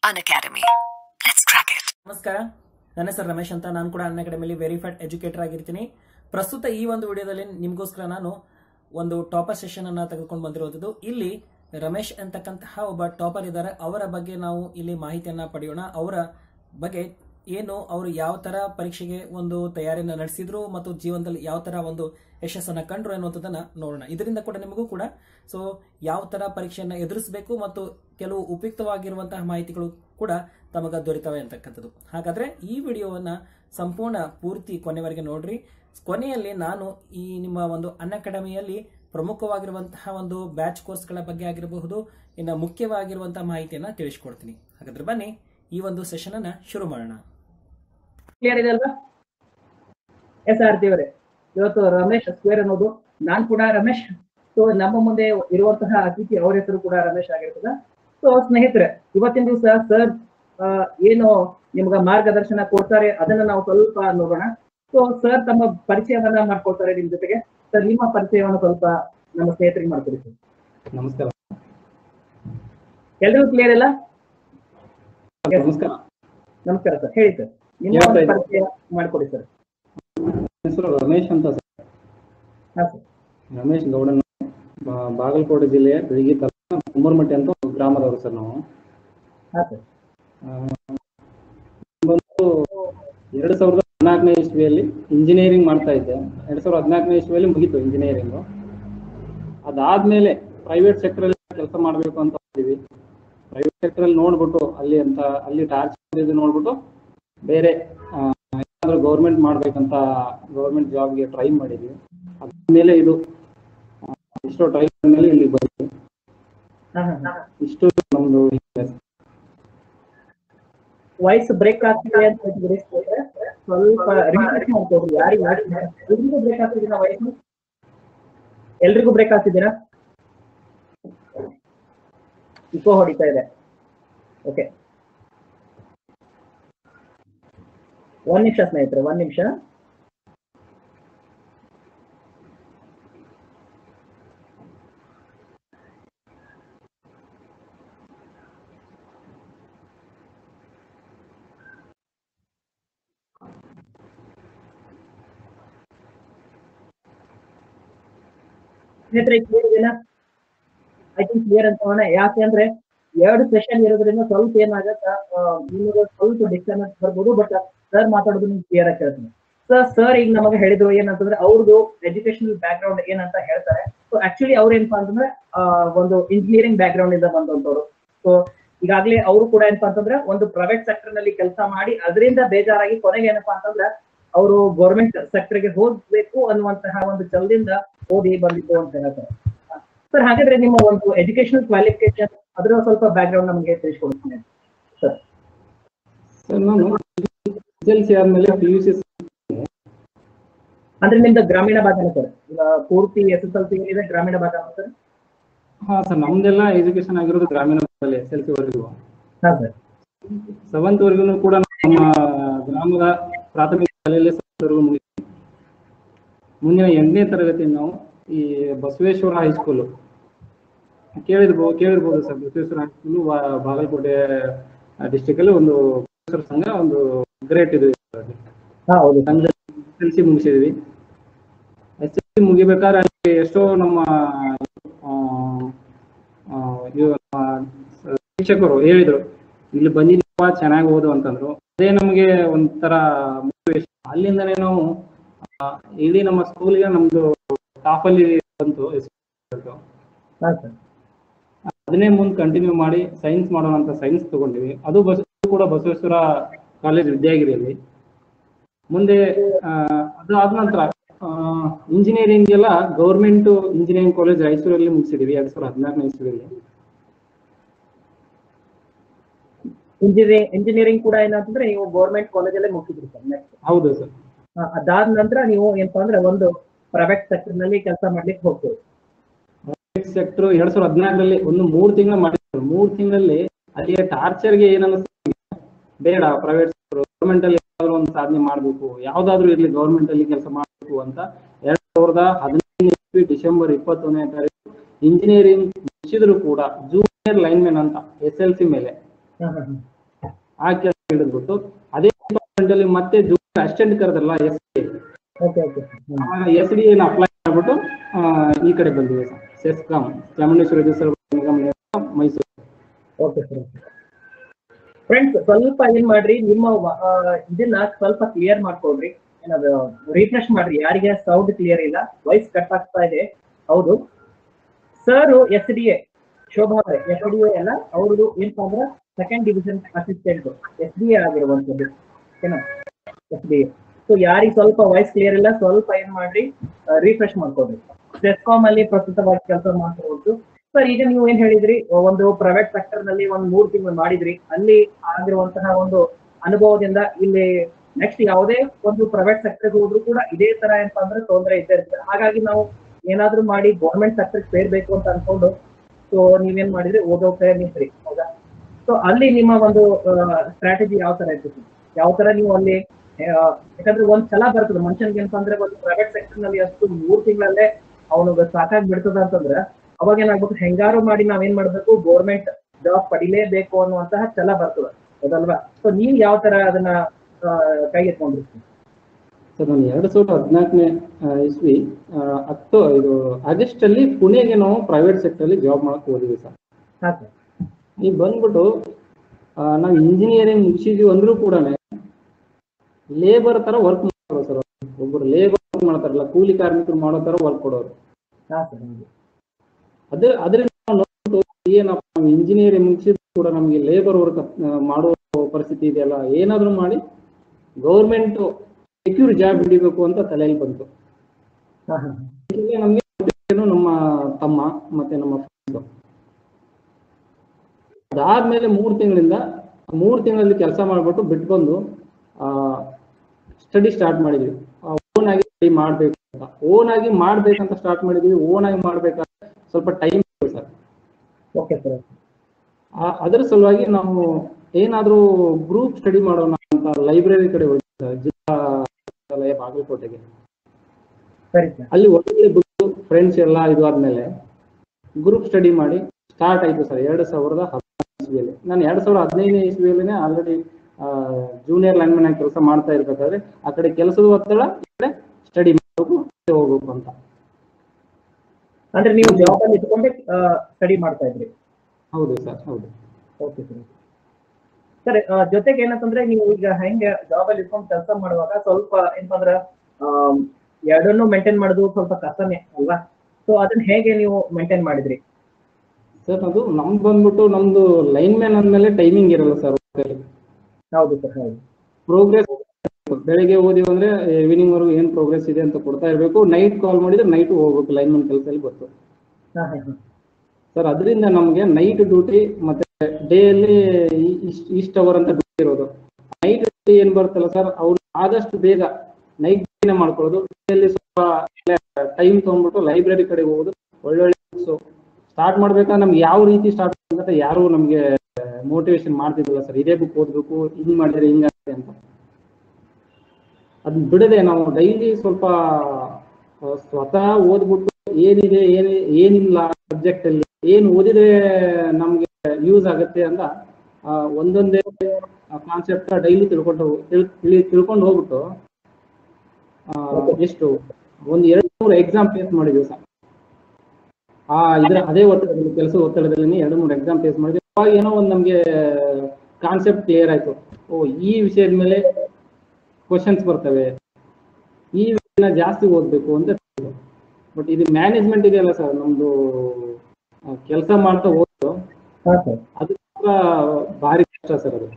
An Academy. Let's crack it. ನಮಸ್ಕಾರ ನನ್ನ ಹೆಸರು ರಮೇಶ್ ಅಂತ ನಾನು ಕೂಡ ಅನ್ ಅಕಾಡೆಮಿಲಿ ವೆರಿಫೈಡ್ ಎಜುಕೇಟರ್ ಆಗಿರ್ತೀನಿ ಪ್ರಸ್ತುತ ಈ ಒಂದು ವಿಡಿಯೋದಲ್ಲಿ ನಿಮಗೋಸ್ಕರ ನಾನು ಒಂದು ಟಾಪರ್ ಸೆಷನ್ ಅನ್ನ ತೆಗೆದುಕೊಂಡು ಬಂದಿರುವಂಥದ್ದು ಇಲ್ಲಿ ರಮೇಶ್ ಅಂತಕ್ಕಂತಹ ಒಬ್ಬ ಟಾಪರ್ ಇದ್ದಾರೆ ಅವರ ಬಗ್ಗೆ ನಾವು ಇಲ್ಲಿ ಮಾಹಿತಿಯನ್ನ ಪಡೆಯೋಣ ಅವರ ಬಗ್ಗೆ ಏನು ಅವರು ಯಾವ ತರ ಪರೀಕ್ಷೆಗೆ ಒಂದು ತಯಾರಿಯನ್ನ ನಡೆಸಿದ್ರು ಮತ್ತು ಜೀವನದಲ್ಲಿ ಯಾವ ತರ ಒಂದು ಯಶಸ್ಸನ್ನ ಕಂಡ್ರು ಅನ್ನುವಂಥದ್ದನ್ನ ನೋಡೋಣ ಇದರಿಂದ ಕೂಡ ನಿಮಗೂ ಕೂಡ ಸೊ ಯಾವ ತರ ಪರೀಕ್ಷೆಯನ್ನ ಎದುರಿಸಬೇಕು ಮತ್ತು ಕೆಲವು ಉಪಯುಕ್ತವಾಗಿರುವಂತಹ ಮಾಹಿತಿಗಳು ಕೂಡ ತಮಗ ದೊರೆತವೆ ಅಂತಕ್ಕಂಥದ್ದು ಹಾಗಾದ್ರೆ ಈ ವಿಡಿಯೋವನ್ನ ಸಂಪೂರ್ಣ ಪೂರ್ತಿ ಕೊನೆವರೆಗೆ ನೋಡ್ರಿ ಕೊನೆಯಲ್ಲಿ ನಾನು ಈ ನಿಮ್ಮ ಒಂದು ಅನ್ ಅಕಾಡೆಮಿಯಲ್ಲಿ ಪ್ರಮುಖವಾಗಿರುವಂತಹ ಒಂದು ಬ್ಯಾಚ್ ಕೋರ್ಸ್ಗಳ ಬಗ್ಗೆ ಆಗಿರಬಹುದು ಇನ್ನು ಮುಖ್ಯವಾಗಿರುವಂತಹ ಮಾಹಿತಿಯನ್ನ ತಿಳಿಸ್ಕೊಡ್ತೀನಿ ಹಾಗಾದ್ರೆ ಬನ್ನಿ ಈ ಒಂದು ಸೆಷನ್ ಅನ್ನ ಶುರು ಮಾಡೋಣ ಕ್ಲಿಯರ್ ಇದೆ ಅಲ್ವಾ ಎಸ್ ಆರ್ ದೇವರೇ ಇವತ್ತು ರಮೇಶ್ ಸ್ಕ್ವೇರ್ ಅನ್ನೋದು ನಾನ್ ಕೂಡ ರಮೇಶ್ ಸೊ ನಮ್ಮ ಮುಂದೆ ಇರುವಂತಹ ಅತಿಥಿ ಅವ್ರ ಹೆಸರು ಕೂಡ ರಮೇಶ್ ಆಗಿರ್ತದ ಸೊ ಸ್ನೇಹಿತರೆ ಇವತ್ತಿನ ದಿವಸ ಸರ್ ಏನು ನಿಮ್ಗ ಮಾರ್ಗದರ್ಶನ ಕೊಡ್ತಾರೆ ಅದನ್ನ ನಾವು ಸ್ವಲ್ಪ ನೋಡೋಣ ಸೊ ಸರ್ ತಮ್ಮ ಪರಿಚಯವನ್ನ ಮಾಡ್ಕೊಳ್ತಾರೆ ನಿಮ್ ಜೊತೆಗೆ ಸರ್ ನಿಮ್ಮ ಪರಿಚಯವನ್ನ ಸ್ವಲ್ಪ ನಮ್ಮ ಸ್ನೇಹಿತರಿಗೆ ಮಾಡ್ಕೊಡಿ ಸರ್ ನಮಸ್ಕಾರ ಎಲ್ರಿಗೂ ಕ್ಲಿಯರ್ ಇಲ್ಲ ನಮಸ್ಕಾರ ನಮಸ್ಕಾರ ಸರ್ ಹೇಳಿ ಸರ್ ನಿಮ್ಮ ಹೇಳ್ತಾ ಒಂದು ಇದ್ದೀನಿ. ಪರಿಚಯ ಮಾಡ್ಕೊಡಿ ಸರ್ ನನ್ನ ಹೆಸರು ರಮೇಶ್ ಅಂತ ಸರ್ ಹಾ ಸರ್ ರಮೇಶ್ ಗೌಡನ್ ಬಾ- ಬಾಗಲಕೋಟೆ ಜಿಲ್ಲೆಯ ಬೆಳಗಿ ತಾಲೂಕಿನ ಕುಮ್ಮರ್ಮಟ್ಟಿ ಅಂತ ಒಂದು ಗ್ರಾಮದವರು ಸರ್ ನಾವು ಹಾ ಸರ್ ಆ, ಬಂದು ಎರಡು ಸಾವಿರದ ಹದಿನಾಲ್ಕನೇ ಇಸ್ವಿಯಲ್ಲಿ ಇಂಜಿನಿಯರಿಂಗ್ ಮಾಡ್ತಾ ಇದ್ದೆ ಎರಡು ಸಾವಿರದ ಹದಿನಾಲ್ಕನೇ ಇಸ್ವಿಯಲ್ಲಿ ಮುಗೀತು ಇಂಜಿನಿಯರಿಂಗು ಅದಾದ್ಮೇಲೆ ಪ್ರೈವೇಟ್ ಸೆಕ್ಟರ್ ಕೆಲಸ ಮಾಡಬೇಕು ಅಂತ ಹೋಗ್ತೀವಿ ಪ್ರೈವೇಟ್ ಸೆಕ್ಟರ್ ಅಲ್ಲಿ ನೋಡ್ಬಿಟ್ಟು ಅಲ್ಲಿ ಅಂತ ಅಲ್ಲಿ ಟಾರ್ಚರ್ ಇದು ನೋಡ್ಬಿಟ್ಟು ಬೇರೆ ಆ, ಏನಾದ್ರೂ ಗೌರ್ಮೆಂಟ್ ಮಾಡ್ಬೇಕಂತ ಗೌರ್ಮೆಂಟ್ ಜಾಬ್ಗೆ ಟ್ರೈ ಮಾಡಿದ್ವಿ ಅದಾದ್ಮೇಲೆ ಇದು ಆ, ಇಷ್ಟು ಟ್ರೈ ಮೇಲೆ ಇಲ್ಲಿ ಬಂದ್ವಿ ಹಾ ಹಾ ಹಾ ಇಷ್ಟು ನಮ್ದು business. ವಾಯ್ಸ್ ಬ್ರೇಕ್ ಆಗ್ತಿದೆ ಅಂತ ಹೇಳ್ತಿದ್ರಿ ಸ್ವಲ್ಪ ರಿಪೀಟ್ ಮಾಡ್ಕೊಡ್ರಿ ಯಾರಿಗೆ ಎಲ್ರಿಗೂ ಬ್ರೇಕ್ ಆಗ್ತಿದ್ದೀರಾ ವಾಯ್ಸ್ ಎಲ್ರಿಗೂ ಬ್ರೇಕ್ ಆಗ್ತಿದ್ದೀರಾ ಇಕೋ ಹೊಡಿತಾ ಇದೆ ಓಕೆ ಒಂದ್ ನಿಮಿಷ ಸ್ನೇಹಿತರೆ ಒಂದ್ ನಿಮಿಷ ಸ್ನೇಹಿತರೆ ಕ್ಲಿಯರ್ ಇದೆನಾ ಐ ಥಿಂಕ್ ಕ್ಲಿಯರ್ ಅಂತ ಹೇಳೋಣ ಯಾಕೆ ಅಂದ್ರೆ ಎರಡು ಸೆಷನ್ ಇರೋದ್ರಿಂದ ಸ್ವಲ್ಪ ಏನಾಗತ್ತ ಆ, ನಿಮಗೆ ಸ್ವಲ್ಪ ಡಿಸ್ಟರ್ಬೆನ್ಸ್ ಬರ್ಬೋದು ಬಟ್ ಸರ್ ಮಾತಾಡೋದು ನಿಮ್ಗೆ ಕ್ಲಿಯರ್ ಆಗಿ ಕೇಳ್ತೀನಿ ಸರ್ ಸರ್ ಈಗ ನಮಗೆ ಹೇಳಿದ್ರು ಏನಂತಂದ್ರೆ ಅವ್ರದ್ದು ಎಜುಕೇಶನಲ್ ಬ್ಯಾಕ್ ಗ್ರೌಂಡ್ ಏನಂತ ಹೇಳ್ತಾರೆ ಸೊ ಆಕ್ಚುಲಿ ಅವ್ರು ಏನಪ್ಪಾ ಅಂತಂದ್ರೆ ಆ, ಒಂದು ಇಂಜಿನಿಯರಿಂಗ್ ಬ್ಯಾಕ್ ಗ್ರೌಂಡ್ ಇಂದ ಬಂದಂತವ್ರು ಸೊ ಈಗಾಗಲೇ ಅವರು ಕೂಡ ಏನಪ್ಪಾ ಅಂತಂದ್ರೆ ಒಂದು ಪ್ರೈವೇಟ್ ಸೆಕ್ಟರ್ ನಲ್ಲಿ ಕೆಲಸ ಮಾಡಿ ಅದರಿಂದ ಬೇಜಾರಾಗಿ ಕೊನೆಗೆ ಏನಪ್ಪಾ ಅಂತಂದ್ರೆ ಅವರು ಗೌರ್ಮೆಂಟ್ ಸೆಕ್ಟರ್ ಗೆ ಹೋಗ್ಬೇಕು ಅನ್ನುವಂತಹ ಒಂದು ಛಲದಿಂದ ಓದಿ ಬಂದಿದ್ದು ಅಂತ ಹೇಳ್ತಾರೆ ಸರ್ ಹಾಗಾದ್ರೆ ನಿಮ್ಮ ಒಂದು ಎಜುಕೇಶನಲ್ ಕ್ವಾಲಿಫಿಕೇಶನ್ ಅದರ ಸ್ವಲ್ಪ ಬ್ಯಾಕ್ ಗ್ರೌಂಡ್ ನಮಗೆ ತಿಳಿಸ್ಕೊಡ್ತೀನಿ ಸರ್ ಸರ್ ನಾನು ಎಸ್ ಎಲ್ ಸಿ ಆದ್ಮೇಲೆ ಪಿ ಯು ಸಿ ಅಂದ್ರೆ ನಿಮ್ದು ಗ್ರಾಮೀಣ ಭಾಗನ ಸರ್ ಈಗ ಪೂರ್ತಿ ಎಸ್ ಎಸ್ ಎಲ್ ಸಿ ಇದೆ ಗ್ರಾಮೀಣ ಭಾಗ ಸರ್ ಹಾ ಸರ್ ನಮ್ದೆಲ್ಲ ಎಜುಕೇಶನ್ ಆಗಿರೋದು ಗ್ರಾಮೀಣ ಭಾಗದಲ್ಲಿ ಎಸ್ ಎಲ್ ಸಿ ವರೆಗೂ ಹಾ ಸರ್ ಸೆವೆಂತ್ ವರೆಗೂ ಕೂಡ ನಮ್ಮ ಗ್ರಾಮದ ಪ್ರಾಥಮಿಕ ಶಾಲೆಯಲ್ಲಿ ಸೆವೆಂತ್ ಮುಗಿಸಿ ಮುಂದಿನ ಎಂಟನೇ ತರಗತಿ ನಾವು ಈ ಬಸವೇಶ್ವರ ಹೈಸ್ಕೂಲು ಕೇಳಿರ್ಬೋದು ಕೇಳಿರ್ಬೋದು sir Basaveshwara high school Bagalkot district ಅಲ್ಲಿ ಒಂದು ಬಸವೇಶ್ವರ ಸಂಘ ಒಂದು ಗ್ರೇಟ್ ಇದು ಹಾ ಹೌದು ಸರ್ ಎಸ್ ಎಲ್ ಸಿ ಮುಗಿಸಿದ್ವಿ ಎಸ್ ಎಲ್ ಸಿ ಮುಗಿಬೇಕಾದ್ರೆ ಅಲ್ಲಿ ಎಷ್ಟೋ ನಮ್ಮ ಆ, ಆ, ಇದು ನಮ್ಮ ಶಿಕ್ಷಕರು ಹೇಳಿದ್ರು ಇಲ್ಲಿ ಬಂದಿದ್ದೀವ ಚೆನ್ನಾಗಿ ಓದು ಅಂತಂದ್ರು ಅದೇ ನಮಗೆ ಒಂಥರ motivation. ಅಲ್ಲಿಂದನೇ ನಾವು ಆ, ಇಡೀ ನಮ್ಮ ಸ್ಕೂಲ್ಗೆ ನಮ್ದು ಟಾಪ್ ಅಲ್ಲಿ ಬಂತು SSLC. ಹಾ ಸರ್ ಅದನ್ನೇ ಮುಂದೆ ಕಂಟಿನ್ಯೂ ಮಾಡಿ ಸೈನ್ಸ್ ಮಾಡೋಣ ಅಂತ ಸೈನ್ಸ್ ತಗೊಂಡಿವಿ ಅದು ಬಸ್ ಕೂಡ ಬಸವೇಶ್ವರ ಕಾಲೇಜ್ ವಿದ್ಯಾಗಿರಿಯಲ್ಲಿ ಮುಂದೆ ಆ, ಅದು ಆದ ನಂತರ ಇಂಜಿನಿಯರಿಂಗ್ ಎಲ್ಲ ಗೌರ್ಮೆಂಟ್ ಇಂಜಿನಿಯರಿಂಗ್ ಕಾಲೇಜ್ ರಾಯಚೂರಲ್ಲಿ ಮುಗಿಸಿದೀವಿ ಎರಡ್ ಸಾವಿರದ ಹದಿನಾರನೇ ಇಸ್ವಿಯಲ್ಲಿ ಇಂಜಿನಿಯರಿಂಗ್ ಇಂಜಿನಿಯರಿಂಗ್ ಕೂಡ ಏನಂತಂದ್ರೆ ನೀವು ಗೌರ್ಮೆಂಟ್ ಕಾಲೇಜಲ್ಲೇ ಮುಗಿಸಿದ್ರಿ ಸರ್ ನೆಕ್ಸ್ಟ್ ಹೌದು ಸರ್ ಅದಾದ ನಂತರ ನೀವು ಏನಪ್ಪಾ ಅಂದ್ರೆ ಒಂದು ಪ್ರೈವೇಟ್ ಸೆಕ್ಟರ್ ನಲ್ಲಿ ಕೆಲಸ ಮಾಡ್ಲಿಕ್ಕೆ ಹೋಗ್ತೀರಿ ಸೆಕ್ಟರ್ ಎರಡ್ ಸಾವಿರದ ಹದಿನಾರರಲ್ಲಿ ಒಂದು ಮೂರ್ ತಿಂಗಳ ಮಾಡಿದ್ರು ಮೂರ್ ತಿಂಗಳಲ್ಲಿ ಅಲ್ಲಿ ಟಾರ್ಚರ್ಗೆ ಏನನ್ನ ಬೇಡ ಪ್ರೈವೇಟ್ ಗೌರ್ಮೆಂಟ್ ಅಲ್ಲಿ ಯಾವ್ದಾದ್ರು ಒಂದು ಸಾಧನೆ ಮಾಡ್ಬೇಕು ಯಾವ್ದಾದ್ರು ಇರ್ಲಿ ಗೌರ್ಮೆಂಟ್ ಅಲ್ಲಿ ಕೆಲಸ ಮಾಡ್ಬೇಕು ಅಂತ ಎರಡ್ ಸಾವಿರದ ಹದಿನೈದನೇ ಇಸ್ವಿ ಡಿಸೆಂಬರ್ ಇಪ್ಪತ್ತೊಂದನೇ ತಾರೀಕು ಇಂಜಿನಿಯರಿಂಗ್ ಮುಗಿಸಿದ್ರು ಕೂಡ ಜೂನಿಯರ್ ಲೈನ್ಮೆನ್ ಅಂತ ಎಸ್ ಎಲ್ ಸಿ ಮೇಲೆ ಹಾ, ಹಾ, ಹಾ. ಆ ಕೆಲಸ ಹಿಡಿದ್ಬಿಟ್ಟು ಅದೇ department ಅಲ್ಲಿ ಮತ್ತೆ ಜೂನಿಯರ್ ಅಸಿಸ್ಟೆಂಟ್ ಕರೆದಲ್ಲ yes okay okay S D ಏನ ಅಪ್ಲೈ ಮಾಡ್ಬಿಟ್ಟು ಆ, ಈ ಕಡೆ ಬಂದಿದೆ ಸರ್ ಸೆಸ್ಕಾಂ ಚಾಮುಂಡೇಶ್ವರಿ ರಿಸರ್ವ್ ನಿಗಮ ನಿಯಮ, ಮೈಸೂರು ಓಕೆ ಸರ್ ಫ್ರೆಂಡ್ಸ್ ಸ್ವಲ್ಪ ಏನ್ ಮಾಡ್ರಿ ನಿಮ್ಮ ವ- ಆ, ಇದನ್ನ ಸ್ವಲ್ಪ ಕ್ಲಿಯರ್ ಮಾಡ್ಕೊಳ್ರಿ ಏನದು ರಿಫ್ರೆಶ್ ಮಾಡ್ರಿ ಯಾರಿಗೆ ಸೌಂಡ್ ಕ್ಲಿಯರ್ ಇಲ್ಲ ವಾಯ್ಸ್ ಕಟ್ ಆಗ್ತಾ ಇದೆ ಹೌದು sir S D A Shobha ಅವರೇ ಎಸ್ ಡಿ ಎ ಅಲ್ಲ ಅವ್ರದ್ದು ಏನಪ್ಪಾ ಅಂದ್ರೆ second division assistant S D A ಆಗಿರುವಂತದ್ದು ಓಕೆನಾ ಎಸ್ ಡಿ ಎ ಸೊ ಯಾರಿಗೆ ಸ್ವಲ್ಪ ವಾಯ್ಸ್ ಕ್ಲಿಯರ್ ಇಲ್ಲ ಸ್ವಲ್ಪ ಏನ್ ಮಾಡ್ರಿ ರಿಫ್ರೆಶ್ ಮಾಡ್ಕೊಡ್ರಿ ಸೆಸ್ಕಾಮ್ ಅಲ್ಲಿ ಪ್ರಸ್ತುತವಾಗಿ ಕೆಲಸ ಮಾಡ್ತಿರೋದು ಸರ್ ಈಗ ನೀವು ಏನ್ ಹೇಳಿದ್ರಿ ಒಂದು ಪ್ರೈವೇಟ್ ಸೆಕ್ಟರ್ ನಲ್ಲಿ ಒಂದ್ ಮೂರ್ ತಿಂಗಳು ಮಾಡಿದ್ರಿ ಅಲ್ಲಿ ಆಗಿರುವಂತಹ ಒಂದು ಅನುಭವದಿಂದ ಇಲ್ಲಿ ನೆಕ್ಸ್ಟ್ ಯಾವುದೇ ಒಂದು ಪ್ರೈವೇಟ್ ಸೆಕ್ಟರ್ ಹೋದ್ರು ಕೂಡ ಇದೇ ತರ ಏನಪ್ಪಾ ಅಂದ್ರೆ ತೊಂದರೆ ಇದ್ದೇ ಇರ್ತದೆ ಹಾಗಾಗಿ ನಾವು ಏನಾದ್ರೂ ಮಾಡಿ ಗೌರ್ಮೆಂಟ್ ಸೆಕ್ಟರ್ ಸೇರ್ಬೇಕು ಅಂತ ಅನ್ಕೊಂಡು ಸೊ ನೀವೇನ್ ಮಾಡಿದ್ರಿ ಓದೋಕೆ ನಿಂತ್ರಿ ಹೌದಾ ಸೊ ಅಲ್ಲಿ ನಿಮ್ಮ ಒಂದು ಸ್ಟ್ರಾಟಜಿ ಯಾವ ತರ ಇರ್ತದೆ ಯಾವ ತರ ನೀವು ಅಲ್ಲಿ ಆ, ಯಾಕಂದ್ರೆ ಒಂದ್ ಛಲ ಬರ್ತದೆ ಮನುಷ್ಯನ್ಗೆ ಏನಪ್ಪಾ ಅಂದ್ರೆ ಒಂದು ಪ್ರೈವೇಟ್ ಸೆಕ್ಟರ್ ನಲ್ಲಿ ಅಷ್ಟು ಮೂರ್ ತಿಂಗಳಲ್ಲೇ ಅವನಿಗೆ ಸಾಕಾಗಿ ಬಿಡ್ತದ ಅಂತಂದ್ರೆ ಅವಾಗ ಏನಾಗ್ಬೇಕು ಹೆಂಗಾರು ಮಾಡಿ ನಾವೇನ್ ಮಾಡ್ಬೇಕು ಗೌರ್ಮೆಂಟ್ ಜಾಬ್ ಪಡಿಲೇಬೇಕು ಅನ್ನುವಂತಹ ಛಲ ಬರ್ತದೆ ಹೌದಲ್ವಾ ಸೊ ನೀವ್ ಯಾವ ತರ ಅದನ್ನ ಆ, ಕೈ ಎತ್ಕೊಂಡಿರ್ತೀವಿ ಸರ್ ನಾನು ಎರಡು ಸಾವಿರದ ಹದಿನಾಲ್ಕನೇ ಇಸ್ವಿ ಆ, ಅಕ್ಟೋ ಇದು ಆಗಸ್ಟ್ ಅಲ್ಲಿ ಪುಣೆಗೆ ನಾವು ಪ್ರೈವೇಟ್ ಸೆಕ್ಟರ್ ಅಲ್ಲಿ ಜಾಬ್ ಮಾಡಕ್ ಹೋದಿವಿ ಸರ್ ಹಾ ಸರ್ ಈಗ ಬಂದ್ಬಿಟ್ಟು ಆ, ನಾವು ಇಂಜಿನಿಯರಿಂಗ್ ಮುಗಿಸಿದ್ವಿ ಅಂದ್ರೂ ಕೂಡ ಲೇಬರ್ ತರ ವರ್ಕ್ ಮಾಡೋರು ಸರ್ ಒಬ್ಬರು ಲೇಬರ್ ವರ್ಕ್ ಮಾಡ್ತಾರಲ್ಲ ಕೂಲಿ ಕಾರ್ಮಿಕರು ಮಾಡೋ ತರ ವರ್ಕ್ ಕೊಡೋರು ಹಾ ಸರ್ ಹೌದು ಅದ್ರ ಅದರಿಂದ ನಾವು ನೋಡ್ಬಿಟ್ಟು ಏನಪ್ಪ ನಾವು ಇಂಜಿನಿಯರಿಂಗ್ ಮುಗಿಸಿದ್ರು ಕೂಡ ನಮಗೆ ಲೇಬರ್ ವರ್ಕ್ ಮಾಡೋ ಪರಿಸ್ಥಿತಿ ಇದೆಯಲ್ಲ ಏನಾದ್ರೂ ಮಾಡಿ ಗೌರ್ಮೆಂಟ್ ಸೆಕ್ಯೂರ್ ಜಾಬ್ ಹಿಡಿಬೇಕು ಅಂತ ತಲೆಯಲ್ಲಿ ಬಂತು ಹಾ ಹಾ ಇದಕ್ಕೆ ನಮ್ಗೆ motivation ನಮ್ಮ ತಮ್ಮ ಮತ್ತೆ ನಮ್ಮ ಫ್ರೆಂಡ್ಸ್ ಅದಾದ್ಮೇಲೆ ಮೂರ್ ತಿಂಗಳಿಂದ ಮೂರ್ ತಿಂಗಳಲ್ಲಿ ಕೆಲಸ ಮಾಡ್ಬಿಟ್ಟು ಬಿಟ್ಟು ಬಂದು ಸ್ಟಡಿ ಸ್ಟಾರ್ಟ್ ಮಾಡಿದ್ವಿ ಓನ್ ಆಗಿ ಸ್ಟಡಿ ಮಾಡ್ಬೇಕು ಅಂತ ಓನ್ ಆಗಿ ಮಾಡ್ಬೇಕಂತ ಸ್ಟಾರ್ಟ್ ಮಾಡಿದ್ವಿ ಓನ್ ಆಗಿ ಮಾಡ್ಬೇಕಾದ್ರೆ ಸ್ವಲ್ಪ ಟೈಮ್ ಸರ್ ಓಕೆ ಸರ್ ಆ- ಅದರ ಸಲುವಾಗಿ ನಾವು ಏನಾದ್ರೂ ಗ್ರೂಪ್ ಸ್ಟಡಿ ಮಾಡೋಣ ಅಂತ ಲೈಬ್ರರಿ ಕಡೆ ಹೋಗಿ ಸರ್ ಜಿಲ್ಲಾ ಗ್ರಂಥಾಲಯ ಬಾಗಲಕೋಟೆಗೆ ಸರಿ ಸರ್ ಅಲ್ಲಿ ಒಳ್ಳೆ ಬುಕ್ ಫ್ರೆಂಡ್ಸ್ ಎಲ್ಲ ಇದು ಆದ್ಮೇಲೆ ಗ್ರೂಪ್ ಸ್ಟಡಿ ಮಾಡಿ ಸ್ಟಾರ್ಟ್ ಆಯ್ತು ಸರ್ ಎರಡು ಸಾವಿರದ ಹದಿನೈದು ಇಸ್ವಿಯಲ್ಲಿ ನಾನು ಎರಡ್ ಸಾವಿರದ ಹದಿನೈದನೇ ಇಸ್ವಿಯಲ್ಲಿನೇ ಆಲ್ರೆಡಿ ಜೂನಿಯರ್ ಲೈನ್ಮನ್ ಆಗಿ ಕೆಲಸ ಮಾಡ್ತಾ ಇರ್ಬೇಕಾದ್ರೆ ಆ ಕಡೆ ಕೆಲಸದ ಒತ್ತಡ ಈ ಕಡೆ ಸ್ಟಡಿ ಮಾಡಬೇಕು ಮತ್ತೆ ಹೋಗ್ಬೇಕು ಅಂತ ಅಂದ್ರೆ ನೀವು ಜಾಬ್ ಅಲ್ಲಿ ಇಟ್ಕೊಂಡೆ ಸ್ಟಡಿ ಮಾಡ್ತಾ ಇದ್ರಿ ಹೌದು ಸರ್ ಹೌದು ಓಕೆ ಸರ್ ಸರ್ ಜೊತೆಗೆ ಏನಂತಂದ್ರೆ ನೀವು ಈಗ ಹೆಂಗೆ ಜಾಬ್ ಅಲ್ಲಿ ಇಟ್ಕೊಂಡು ಕೆಲಸ ಮಾಡುವಾಗ ಸ್ವಲ್ಪ ಏನಂತಂದ್ರ ಆಮ್, ಎರಡನ್ನೂ ಮೇಂಟೈನ್ ಮಾಡೋದು ಸ್ವಲ್ಪ ಕಷ್ಟನೇ ಅಲ್ವಾ ಸೊ ಅದನ್ನ ಹೇಗೆ ನೀವು ಮೇಂಟೈನ್ ಮಾಡಿದ್ರಿ ಸರ್ ಅದು ನಮ್ದು ಬಂದ್ಬಿಟ್ಟು ನಮ್ದು ಲೈನ್ ಮ್ಯಾನ್ ಅಂದ್ಮೇಲೆ ಟೈಮಿಂಗ್ ಇರಲ್ಲ ಸರ್ ಹೌದು ಸರ್ ಹೌದು ಪ್ರೋಗ್ರೆಸ್ ಬೆಳಿಗ್ಗೆ ಓದಿವಿ ಅಂದ್ರೆ ಈವ್ನಿಂಗ್ ವರೆಗೂ ಏನ್ ಪ್ರೋಗ್ರೆಸ್ ಇದೆ ಅಂತ ಕೊಡ್ತಾ ಇರಬೇಕು ನೈಟ್ ಕಾಲ್ ಮಾಡಿದ್ರೆ ನೈಟ್ ಹೋಗ್ಬೇಕು ಲೈನ್ ಮ್ಯಾನ್ ಕೆಲಸದಲ್ಲಿ ಬರ್ತು ಹಾ ಹಾ ಹಾ ಸರ್ ಅದರಿಂದ ನಮಗೆ ನೈಟ್ ಡ್ಯೂಟಿ ಮತ್ತೆ ಡೇ ಅಲ್ಲಿ ಇಷ್ಟ ಇಷ್ಟ ಅವರ್ ಅಂತ ಡ್ಯೂಟಿ ಇರೋದು ನೈಟ್ ಡ್ಯೂಟಿ ಏನ್ ಬರುತ್ತಲ್ಲ ಸರ್ ಅವ್ರು ಆದಷ್ಟು ಬೇಗ ನೈಟ್ ಡ್ಯೂಟಿನ ಮಾಡ್ಕೊಳ್ಳೋದು day ಅಲ್ಲಿ ಸ್ವಲ್ಪ ಟೈಮ್ ತಗೊಂಡ್ಬಿಟ್ಟು ಲೈಬ್ರರಿ ಕಡೆ ಹೋಗೋದು ಒಳ್ಳೊಳ್ಳೆ ಬುಕ್ಸ್ ಸ್ಟಾರ್ಟ್ ಮಾಡ್ಬೇಕಾದ್ರೆ ನಮ್ಗೆ ಯಾವ ರೀತಿ ಸ್ಟಾರ್ಟ್ ಅಂತ ಯಾರು ನಮ್ಗೆ ಮೋಟಿವೇಶನ್ ಮಾಡ್ತಿದ್ದಿಲ್ಲ ಸರ್ ಇದೇ ಬುಕ್ ಓದ್ಬೇಕು ಹಿಂಗ್ ಮಾಡಿದ್ರೆ ಹಿಂಗಾಗುತ್ತೆ ಅಂತ ಅದನ್ನ ಬಿಡದೆ ನಾವು ಡೈಲಿ ಸ್ವಲ್ಪ ಆ, ಸ್ವತಃ ಓದ್ಬಿಟ್ಟು ಏನಿದೆ ಏನಿ ಏನಿಲ್ಲ ಸಬ್ಜೆಕ್ಟ್ ಅಲ್ಲಿ ಏನ್ ಓದಿದ್ರೆ ನಮ್ಗೆ ಯೂಸ್ ಆಗುತ್ತೆ ಅಂತ ಆ, ಒಂದೊಂದೇ ಕಾನ್ಸೆಪ್ಟ್ ಡೈಲಿ ತಿಳ್ಕೊಂಡು ತಿಳ್- ತಿಳಿ- ತಿಳ್ಕೊಂಡು ಹೋಗ್ಬಿಟ್ಟು ಆ, ಎಷ್ಟು ಒಂದು ಎರಡು ಮೂರು ಎಕ್ಸಾಮ್ ಫೇಸ್ ಮಾಡಿದ್ವಿ ಸರ್ ಆ ಇದ್ರ ಅದೇ ಒತ್ತಡದಲ್ಲಿ ಕೆಲಸದ ಒತ್ತಡದಲ್ಲಿ ಎರಡು ಮೂರು ಎಕ್ಸಾಮ್ ಫೇಸ್ ಮಾಡಿದ್ವಿ ಅವಾಗ ಏನೋ ಒಂದು ನಮ್ಗೆ ಕಾನ್ಸೆಪ್ಟ್ ಕ್ಲಿಯರ್ ಆಯ್ತು ಓ ಈ ವಿಷಯದ ಮೇಲೆ ಕ್ವಶನ್ಸ್ ಬರ್ತವೆ ಈ ವಿಷಯನ ಜಾಸ್ತಿ ಓದ್ಬೇಕು ಅಂತ ಬಟ್ ಇದು ಮ್ಯಾನೇಜ್ಮೆಂಟ್ ಇದೆಯಲ್ಲ ಸರ್ ನಮ್ದು ಕೆಲಸ ಮಾಡ್ತಾ ಓದು ಹಾ ಸರ್ ಅದು ಮಾತ್ರ ಭಾರಿ ಕಷ್ಟ ಸರ್ ಅದು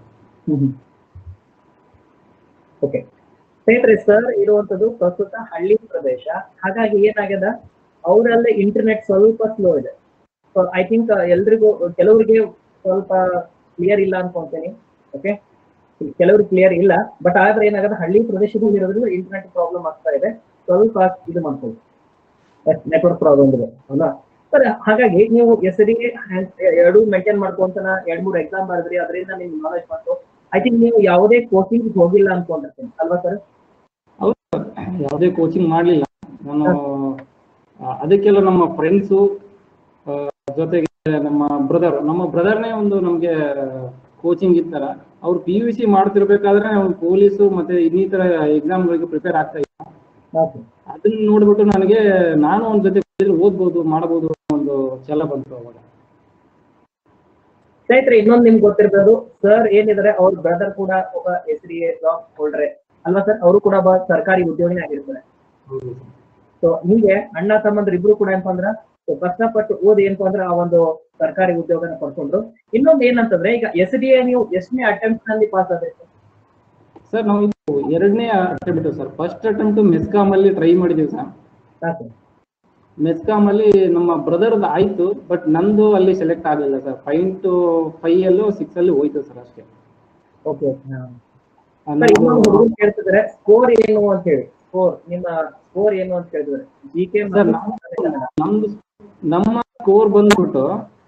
ಓಕೆ ಸ್ನೇಹಿತರೆ ಸರ್ ಇರುವಂತದ್ದು ಪ್ರಸ್ತುತ ಹಳ್ಳಿ ಪ್ರದೇಶ ಹಾಗಾಗಿ ಏನಾಗ್ಯದ ಅವರಲ್ಲೇ ಇಂಟರ್ನೆಟ್ ಸ್ವಲ್ಪ ಸ್ಲೋ ಇದೆ ಸೊ ಐ ಥಿಂಕ್ ಎಲ್ರಿಗೂ ಕೆಲವರಿಗೆ ಸ್ವಲ್ಪ ಕ್ಲಿಯರ್ ಇಲ್ಲ ಅನ್ಕೊಂತೀನಿ ಓಕೆ ಕೆಲವ್ರಿಗೆ ಕ್ಲಿಯರ್ ಇಲ್ಲ ಬಟ್ ಆದ್ರೆ ಏನಾಗದ ಹಳ್ಳಿ ಪ್ರದೇಶದಲ್ಲಿ ಇರೋದ್ರಿಂದ ಇಂಟರ್ನೆಟ್ ಪ್ರಾಬ್ಲಮ್ ಆಗ್ತಾ ಇದೆ ಸ್ವಲ್ಪ ಇದು ಮಾಡ್ಕೊಳ್ಳಿ ನೆಟ್ವರ್ಕ್ ಪ್ರಾಬ್ಲಮ್ ಇದೆ ಅಲ್ವಾ ಸರ್ ಹಾಗಾಗಿ ನೀವು ಎಸ್ ಡಿ ಎರಡು ಮೇಂಟೈನ್ ಮಾಡ್ಕೊಂತನ ಎರಡ್ ಮೂರು ಎಕ್ಸಾಮ್ ಬರೆದ್ರಿ ಅದರಿಂದ ನಿಮ್ಗೆ ನಾಲೆಜ್ ಬಂತು ಐ ಥಿಂಕ್ ನೀವು ಯಾವುದೇ ಕೋಚಿಂಗ್ ಹೋಗಿಲ್ಲ ಅನ್ಕೊಂಡಿರ್ತೀನಿ ಅಲ್ವಾ ಸರ್ ಹೌದು ಸರ್ ಯಾವುದೇ ಕೋಚಿಂಗ್ ಮಾಡಲಿಲ್ಲ ನಾನು ಆ, ಅದಕ್ಕೆಲ್ಲ ನಮ್ಮ ಫ್ರೆಂಡ್ಸು ಜೊತೆಗೆ ನಮ್ಮ ಬ್ರದರ್ ನಮ್ಮ ಬ್ರದರ್ನೇ ಒಂದು ನಮಗೆ ಕೋಚಿಂಗ್ ಇರ್ತಾರ ಅವ್ರು ಪಿ ಯು ಸಿ ಮಾಡ್ತಿರ್ಬೇಕಾದ್ರೆ ಅವ್ರು ಪೊಲೀಸು ಮತ್ತೆ ಇನ್ನಿತರ ಎಕ್ಸಾಮ್ಗಳಿಗೆ ಪ್ರಿಪೇರ್ ಆಗ್ತಾ ಇದ್ದಾರೆ ಹಾ ಸರ್ ಅದನ್ನ ನೋಡ್ಬಿಟ್ಟು ನನಗೆ ನಾನು ಒಂದ್ ಜೊತೆ ಕೂತಿದ್ರೆ ಓದ್ಬೋದು ಮಾಡಬಹುದು ಅನ್ನೋ ಒಂದು ಛಲ ಬಂತು ಅವಾಗ ಸ್ನೇಹಿತರೆ ಇನ್ನೊಂದು ನಿಮ್ಗೆ ಗೊತ್ತಿರ್ಬೋದು ಸರ್ ಏನಿದ್ದಾರೆ ಅವ್ರ ಬ್ರದರ್ ಕೂಡ ಒಬ್ಬ ಎಸ್ ಡಿ ಎ ಜಾಬ್ ಹೋಲ್ಡ್ರೆ ಅಲ್ವಾ ಸರ್ ಅವರು ಕೂಡ ಒಬ್ಬ ಸರ್ಕಾರಿ ಉದ್ಯೋಗಿನೇ ಆಗಿರ್ತಾರೆ ಹೌದು ಸೊ ಹೀಗೆ ಅಣ್ಣ ತಮ್ಮಂದ್ರ ಇಬ್ರು ಕೂಡ ಏನಪ್ಪಾ ಅಂದ್ರ so ಕಷ್ಟಪಟ್ಟು ಓದಿ ಏನಪ್ಪಾ ಅಂದ್ರೆ ಆ ಒಂದು ಸರ್ಕಾರಿ ಉದ್ಯೋಗನ ಪಡ್ಕೊಂಡ್ರು ಇನ್ನೊಂದು ಏನಂತಂದ್ರೆ ಈಗ ಎಸ್ ಡಿ ಎ ನೀವು ಎಷ್ಟನೇ ಅಟೆಂಪ್ಟ್ ನಲ್ಲಿ ಪಾಸ್ ಆದ್ರೆ ಸರ್ ನಾವು ಇದು ಎರಡನೇ attempt sir first attempt MESCOM ಅಲ್ಲಿ ಟ್ರೈ ಮಾಡಿದೀವಿ ಸರ್ ಸಾಕು ಮೆಸ್ಕಾಮ್ ಅಲ್ಲಿ ನಮ್ಮ ಬ್ರದರ್ದು ಆಯ್ತು ಬಟ್ ನಂದು ಅಲ್ಲಿ ಸೆಲೆಕ್ಟ್ ಆಗಲಿಲ್ಲ ಸರ್ ಫೈವ್ ಟು ಫೈವ್ ಅಲ್ಲೂ ಸಿಕ್ಸ್ ಅಲ್ಲಿ ಹೋಯ್ತು ಸರ್ ಅಷ್ಟೇ ಓಕೆ ಆ, ಸರ್ ನಮ್ದು- ಇನ್ನೊಂದು ಹುಡುಗರು ಕೇಳ್ತಿದ್ರೆ ಸ್ಕೋರ್ ಏನು ಅಂತ ಹೇಳಿ ಸ್ಕೋರ್ ನಿಮ್ಮ ಸ್ಕೋರ್ ಏನು ಅಂತ ಕೇಳಿದ್ರೆ ಜಿ ಕೆ ಸರ್ ನಾವು ನಮ್ದು ನಮ್ಮ ಸ್ಕೋರ್ ಬಂದ್ಬಿಟ್ಟು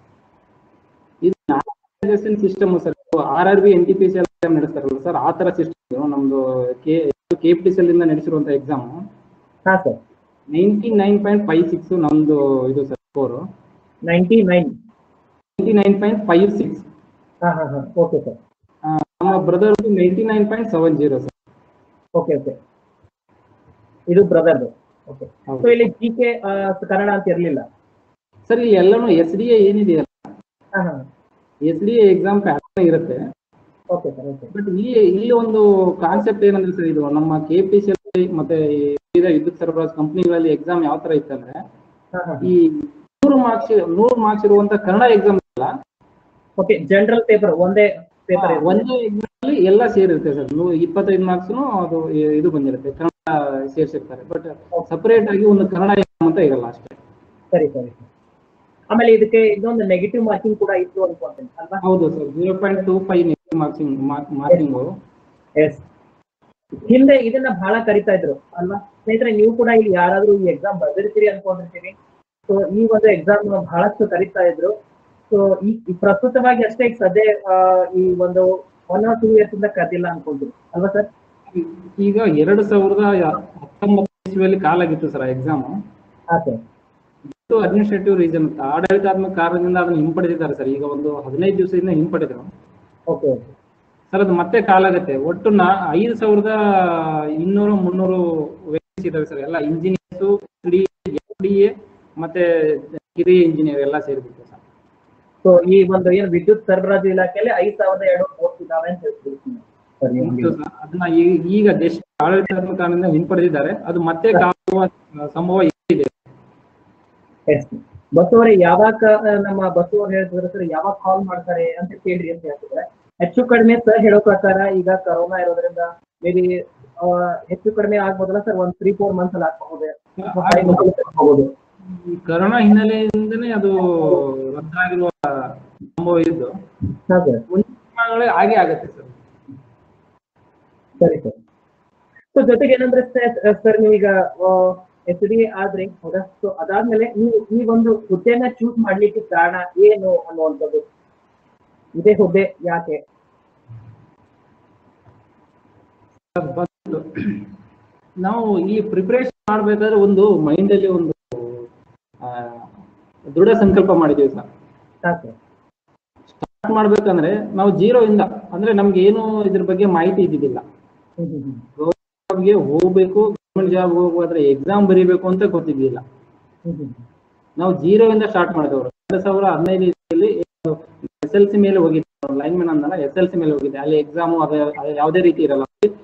ಇದು system sir R R B N T P C L ನಡೆಸ್ತಾರಲ್ಲ ಸರ್ ಆ ತರ ಸಿಸ್ಟಮ್ ನಮ್ದು K K P T C ಇಂದ ನಡೆಸಿರುವಂತ ಎಕ್ಸಾಮ್ ಹಾ sir ninety nine point five six ನಮ್ದು ಇದು sir score ninety nine ninety nine point five six ಹಾ ಹಾ ಹಾ ಓಕೆ ಸರ್ ನಮ್ಮ brother ninety nine point seven zero sir okay okay ಇದು ಬ್ರದರ್ದು ಓಕೆ ಹೌದು. ಸೊ ಇಲ್ಲಿ ಜಿ ಕೆ ಕನ್ನಡ ಅಂತ ಇರ್ಲಿಲ್ಲ ಸರ್ ಇಲ್ಲಿ ಎಲ್ಲಾನು ಎಸ್ ಡಿ ಎ ಏನಿದೆಯಲ್ಲ ಹಾ ಹಾ S D A exam pattern ಇರುತ್ತೆ ಓಕೆ ಸರ್ ಓಕೆ ಬಟ್ ಇಲ್ಲಿ ಇಲ್ಲಿ ಒಂದು ಕಾನ್ಸೆಪ್ಟ್ ಏನಂದ್ರೆ ಸರ್ ಇದು ನಮ್ಮ ಕೆ ಪಿ ಸಿ ಮತ್ತೆ ಈ ವಿವಿಧ ವಿದ್ಯುತ್ ಸರಬರಾಜು ಕಂಪನಿಗಳಲ್ಲಿ ಎಕ್ಸಾಮ್ ಯಾವ ತರ ಇತ್ತಂದ್ರೆ ಹಾ ಹಾ ಈ ನೂರು ಮಾರ್ಕ್ಸ್ ನೂರು ಮಾರ್ಕ್ಸ್ ಇರುವಂತ ಕನ್ನಡ ಎಕ್ಸಾಮ್ ಅಲ್ಲ ಓಕೆ ಜನರಲ್ ಪೇಪರ್ ಒಂದೇ ಪೇಪರ್ ಒಂದು ಎಕ್ಸಾಮ್ ಅಲ್ಲಿ ಎಲ್ಲ ಸೇರಿರುತ್ತೆ ಸರ್ ಇಪ್ಪತ್ತೈದು ಮಾರ್ಕ್ಸ್ ಅದು ಇ- ಇದು ಬಂದಿರುತ್ತೆ ಕನ್ನಡ ಸೇರಿಸಿರ್ತಾರೆ ಬಟ್ ಸಪರೇಟ್ ಆಗಿ ಒಂದು ಕನ್ನಡ ಎಕ್ಸಾಮ್ ಅಂತ ಇರಲ್ಲ ಅಷ್ಟೇ ಸರಿ ಸರಿ ಆಮೇಲೆ ಇದಕ್ಕೆ ಇನ್ನೊಂದು ನೆಗೆಟಿವ್ ಮಾರ್ಕಿಂಗ್ ಕೂಡ ಇತ್ತು ಅನ್ಕೊಂತೀನಿ ಅಲ್ವಾ ಹೌದು sir zero point two five marking marking yes ಹಿಂದೆ ಇದನ್ನ ಬಹಳ ಕರಿತಾ ಇದ್ರು ಅಲ್ವಾ ಸ್ನೇಹಿತರೆ ನೀವು ಕೂಡ ಇಲ್ಲಿ ಯಾರಾದ್ರೂ ಈ ಎಕ್ಸಾಮ್ ಬರ್ದಿರ್ತೀರಿ ಅನ್ಕೊಂಡಿರ್ತೀವಿ ಸೊ ಈ ಒಂದು ಎಕ್ಸಾಮ್ ಬಹಳಷ್ಟು ಕರಿತಾ ಇದ್ರು ಸೊ ಈ ಈ ಪ್ರಸ್ತುತವಾಗಿ ಅಷ್ಟೇ ಈಗ ಸದ್ಯ ಆ, ಈ ಒಂದು ಒನ್ ಆರ್ ಟೂ ಇಯರ್ಸ್ ಇಂದ ಕರೆದಿಲ್ಲ ಅನ್ಕೊಂತೀವಿ ಅಲ್ವಾ ಸರ್ ಈಗ ಎರಡು ಸಾವಿರದ ಹತ್ತೊಂಬತ್ತು ಇಸ್ವಿಯಲ್ಲಿ ಕಾಲಾಗಿತ್ತು ಸರ್ ಎಕ್ಸಾಮ್ ಹಾ ಸರ್ ಇದು ಅಡ್ಮಿನಿಸ್ಟ್ರೇಟಿವ್ ರೀಸನ್ ಆಡಳಿತಾತ್ಮಕ ಕಾರಣದಿಂದ ಅದನ್ನ ಹಿಂಪಡೆದಿದ್ದಾರೆ ಸರ್ ಈಗ ಒಂದು ಹದಿನೈದು ದಿವಸದಿಂದ ಹಿಂಪಡೆದರು ಓಕೆ ಓಕೆ ಸರ್ ಅದು ಮತ್ತೆ ಕಾಲಾಗತ್ತೆ ಒಟ್ಟು ನಾ ಐದು ಸಾವಿರದ ಇನ್ನೂರು ಮುನ್ನೂರು ವೇಕೆನ್ಸಿ ಇದಾವೆ ಸರ್ ಎಲ್ಲ ಇಂಜಿನಿಯರ್ಸು ಡಿ ಡಿ ಎ ಮತ್ತೆ ಕಿರಿಯ ಇಂಜಿನಿಯರ್ ಎಲ್ಲ ಸೇರಿಬಿಟ್ಟು ಸರ್ ಸೊ ಈ ಒಂದು ಏನು ವಿದ್ಯುತ್ ಸರಬರಾಜು ಇಲಾಖೆಯಲ್ಲಿ ಐದು ಸಾವಿರದ ಎರಡು ಪೋಸ್ಟ್ ಇದಾವೆ ಅಂತ ಹೇಳ್ತಿರ್ತೀನಿ ಸರ್ ನಿಮ್ಗೆ. ಹೌದು ಸರ್. ಅದನ್ನ ಈ- ಈಗ ದೇಶ ಆಡಳಿತಾತ್ಮಕ ಕಾರಣದಿಂದ ಹಿಂಪಡೆದಿದ್ದಾರೆ ಅದು ಮತ್ತೆ ಕಾಲುವ ಸಂಭವ ಇದೆ Yes. ಬಸ್ ಅವರೇ ಯಾವಾಗ ಆ, ನಮ್ಮ ಬಸ್ ಅವ್ರು ಹೇಳ್ತಿದ್ರೆ ಸರ್ ಯಾವಾಗ ಕಾಲ್ ಮಾಡ್ತಾರೆ ಅಂತ ಕೇಳ್ರಿ ಅಂತ ಹೇಳ್ತಿದ್ರೆ ಹೆಚ್ಚು ಕಡಿಮೆ ಸರ್ ಹೇಳೋ ಪ್ರಕಾರ ಈಗ ಕರೋನಾ ಇರೋದ್ರಿಂದ ಮೇ ಬಿ ಹೆಚ್ಚು ಕಡಿಮೆ ಆಗ್ಬೋದಲ್ಲ ಸರ್ ಒಂದ್ ತ್ರೀ ಫೋರ್ ಮಂತ್ಸ್ ಅಲ್ಲಿ ಆಗ್ಬಹುದು ಅಥವಾ five months ಅಲ್ಲಿ ಆಗ್ಬಹುದು ಈ ಕರೋನಾ ಹಿನ್ನೆಲೆಯಿಂದನೇ ಅದು ರದ್ದಾಗಿರುವ ಸಂಭವ ಇದ್ದು ಹಾ ಸರ್ ಮುಂದಿನ ದಿನಗಳಲ್ಲಿ ಹಾಗೆ ಆಗುತ್ತೆ ಸರ್ ಸರಿ ಸರ್ ಸೊ ಜೊತೆಗೆ ಏನಂದ್ರೆ ಸರ್ ನೀವೀಗ ಎಸ್ ಡಿ ಆದ್ರೆ ಹೌದಾ ಸೊ ಅದಾದ್ಮೇಲೆ ನೀವು ಈ ಒಂದು ಹುದ್ದೆನ ಚೂಸ್ ಮಾಡ್ಲಿಕ್ಕೆ ಕಾರಣ ಏನು ಅನ್ನುವಂಥದ್ದು ಇದೇ ಹುದ್ದೆ ಯಾಕೆ ಬಂದು ನಾವು ಇಲ್ಲಿ ಪ್ರಿಪರೇಷನ್ ಮಾಡ್ಬೇಕಾದ್ರೆ ಒಂದು ಮೈಂಡ್ ಅಲ್ಲಿ ಒಂದು ಆ, ದೃಢ ಸಂಕಲ್ಪ ಮಾಡಿದೀವಿ ಸರ್ ಹಾ ಸರ್ ಸ್ಟಾರ್ಟ್ ಮಾಡ್ಬೇಕಂದ್ರೆ ನಾವು ಜೀರೋ ಇಂದ ಅಂದ್ರೆ ನಮ್ಗೆ ಏನು ಇದ್ರ ಬಗ್ಗೆ ಮಾಹಿತಿ ಇದ್ದಿದ್ದಿಲ್ಲ ಹ್ಮ್ ಹ್ಮ್ ಹ್ಮ್ ಜಾಬ್ಗೆ ಹೋಗ್ಬೇಕು ಗೌರ್ಮೆಂಟ್ ಜಾಬ್ ಹೋಗ್ಬೇಕಾದ್ರೆ ಎಕ್ಸಾಮ್ ಬರೀಬೇಕು ಅಂತ ಗೊತ್ತಿದ್ದಿಲ್ಲ ಹ್ಮ್ ಹ್ಮ್ ನಾವು ಜೀರೋ ಇಂದ ಸ್ಟಾರ್ಟ್ ಮಾಡಿದವರು ಎರಡ್ ಸಾವಿರ ಹದಿನೈದು ಇಸ್ವಿಯಲ್ಲಿ ಎಸ್ ಎಲ್ ಸಿ ಮೇಲೆ ಹೋಗಿದ್ದೆ ಲೈನ್ ಮ್ಯಾನ್ ಅಂದಲ್ಲ ಎಸ್ ಎಲ್ ಸಿ ಮೇಲೆ ಹೋಗಿದ್ದೆ ಅಲ್ಲಿ ಎಕ್ಸಾಮು ಅದು ಅದು ಯಾವುದೇ ರೀತಿ ಇರಲ್ಲ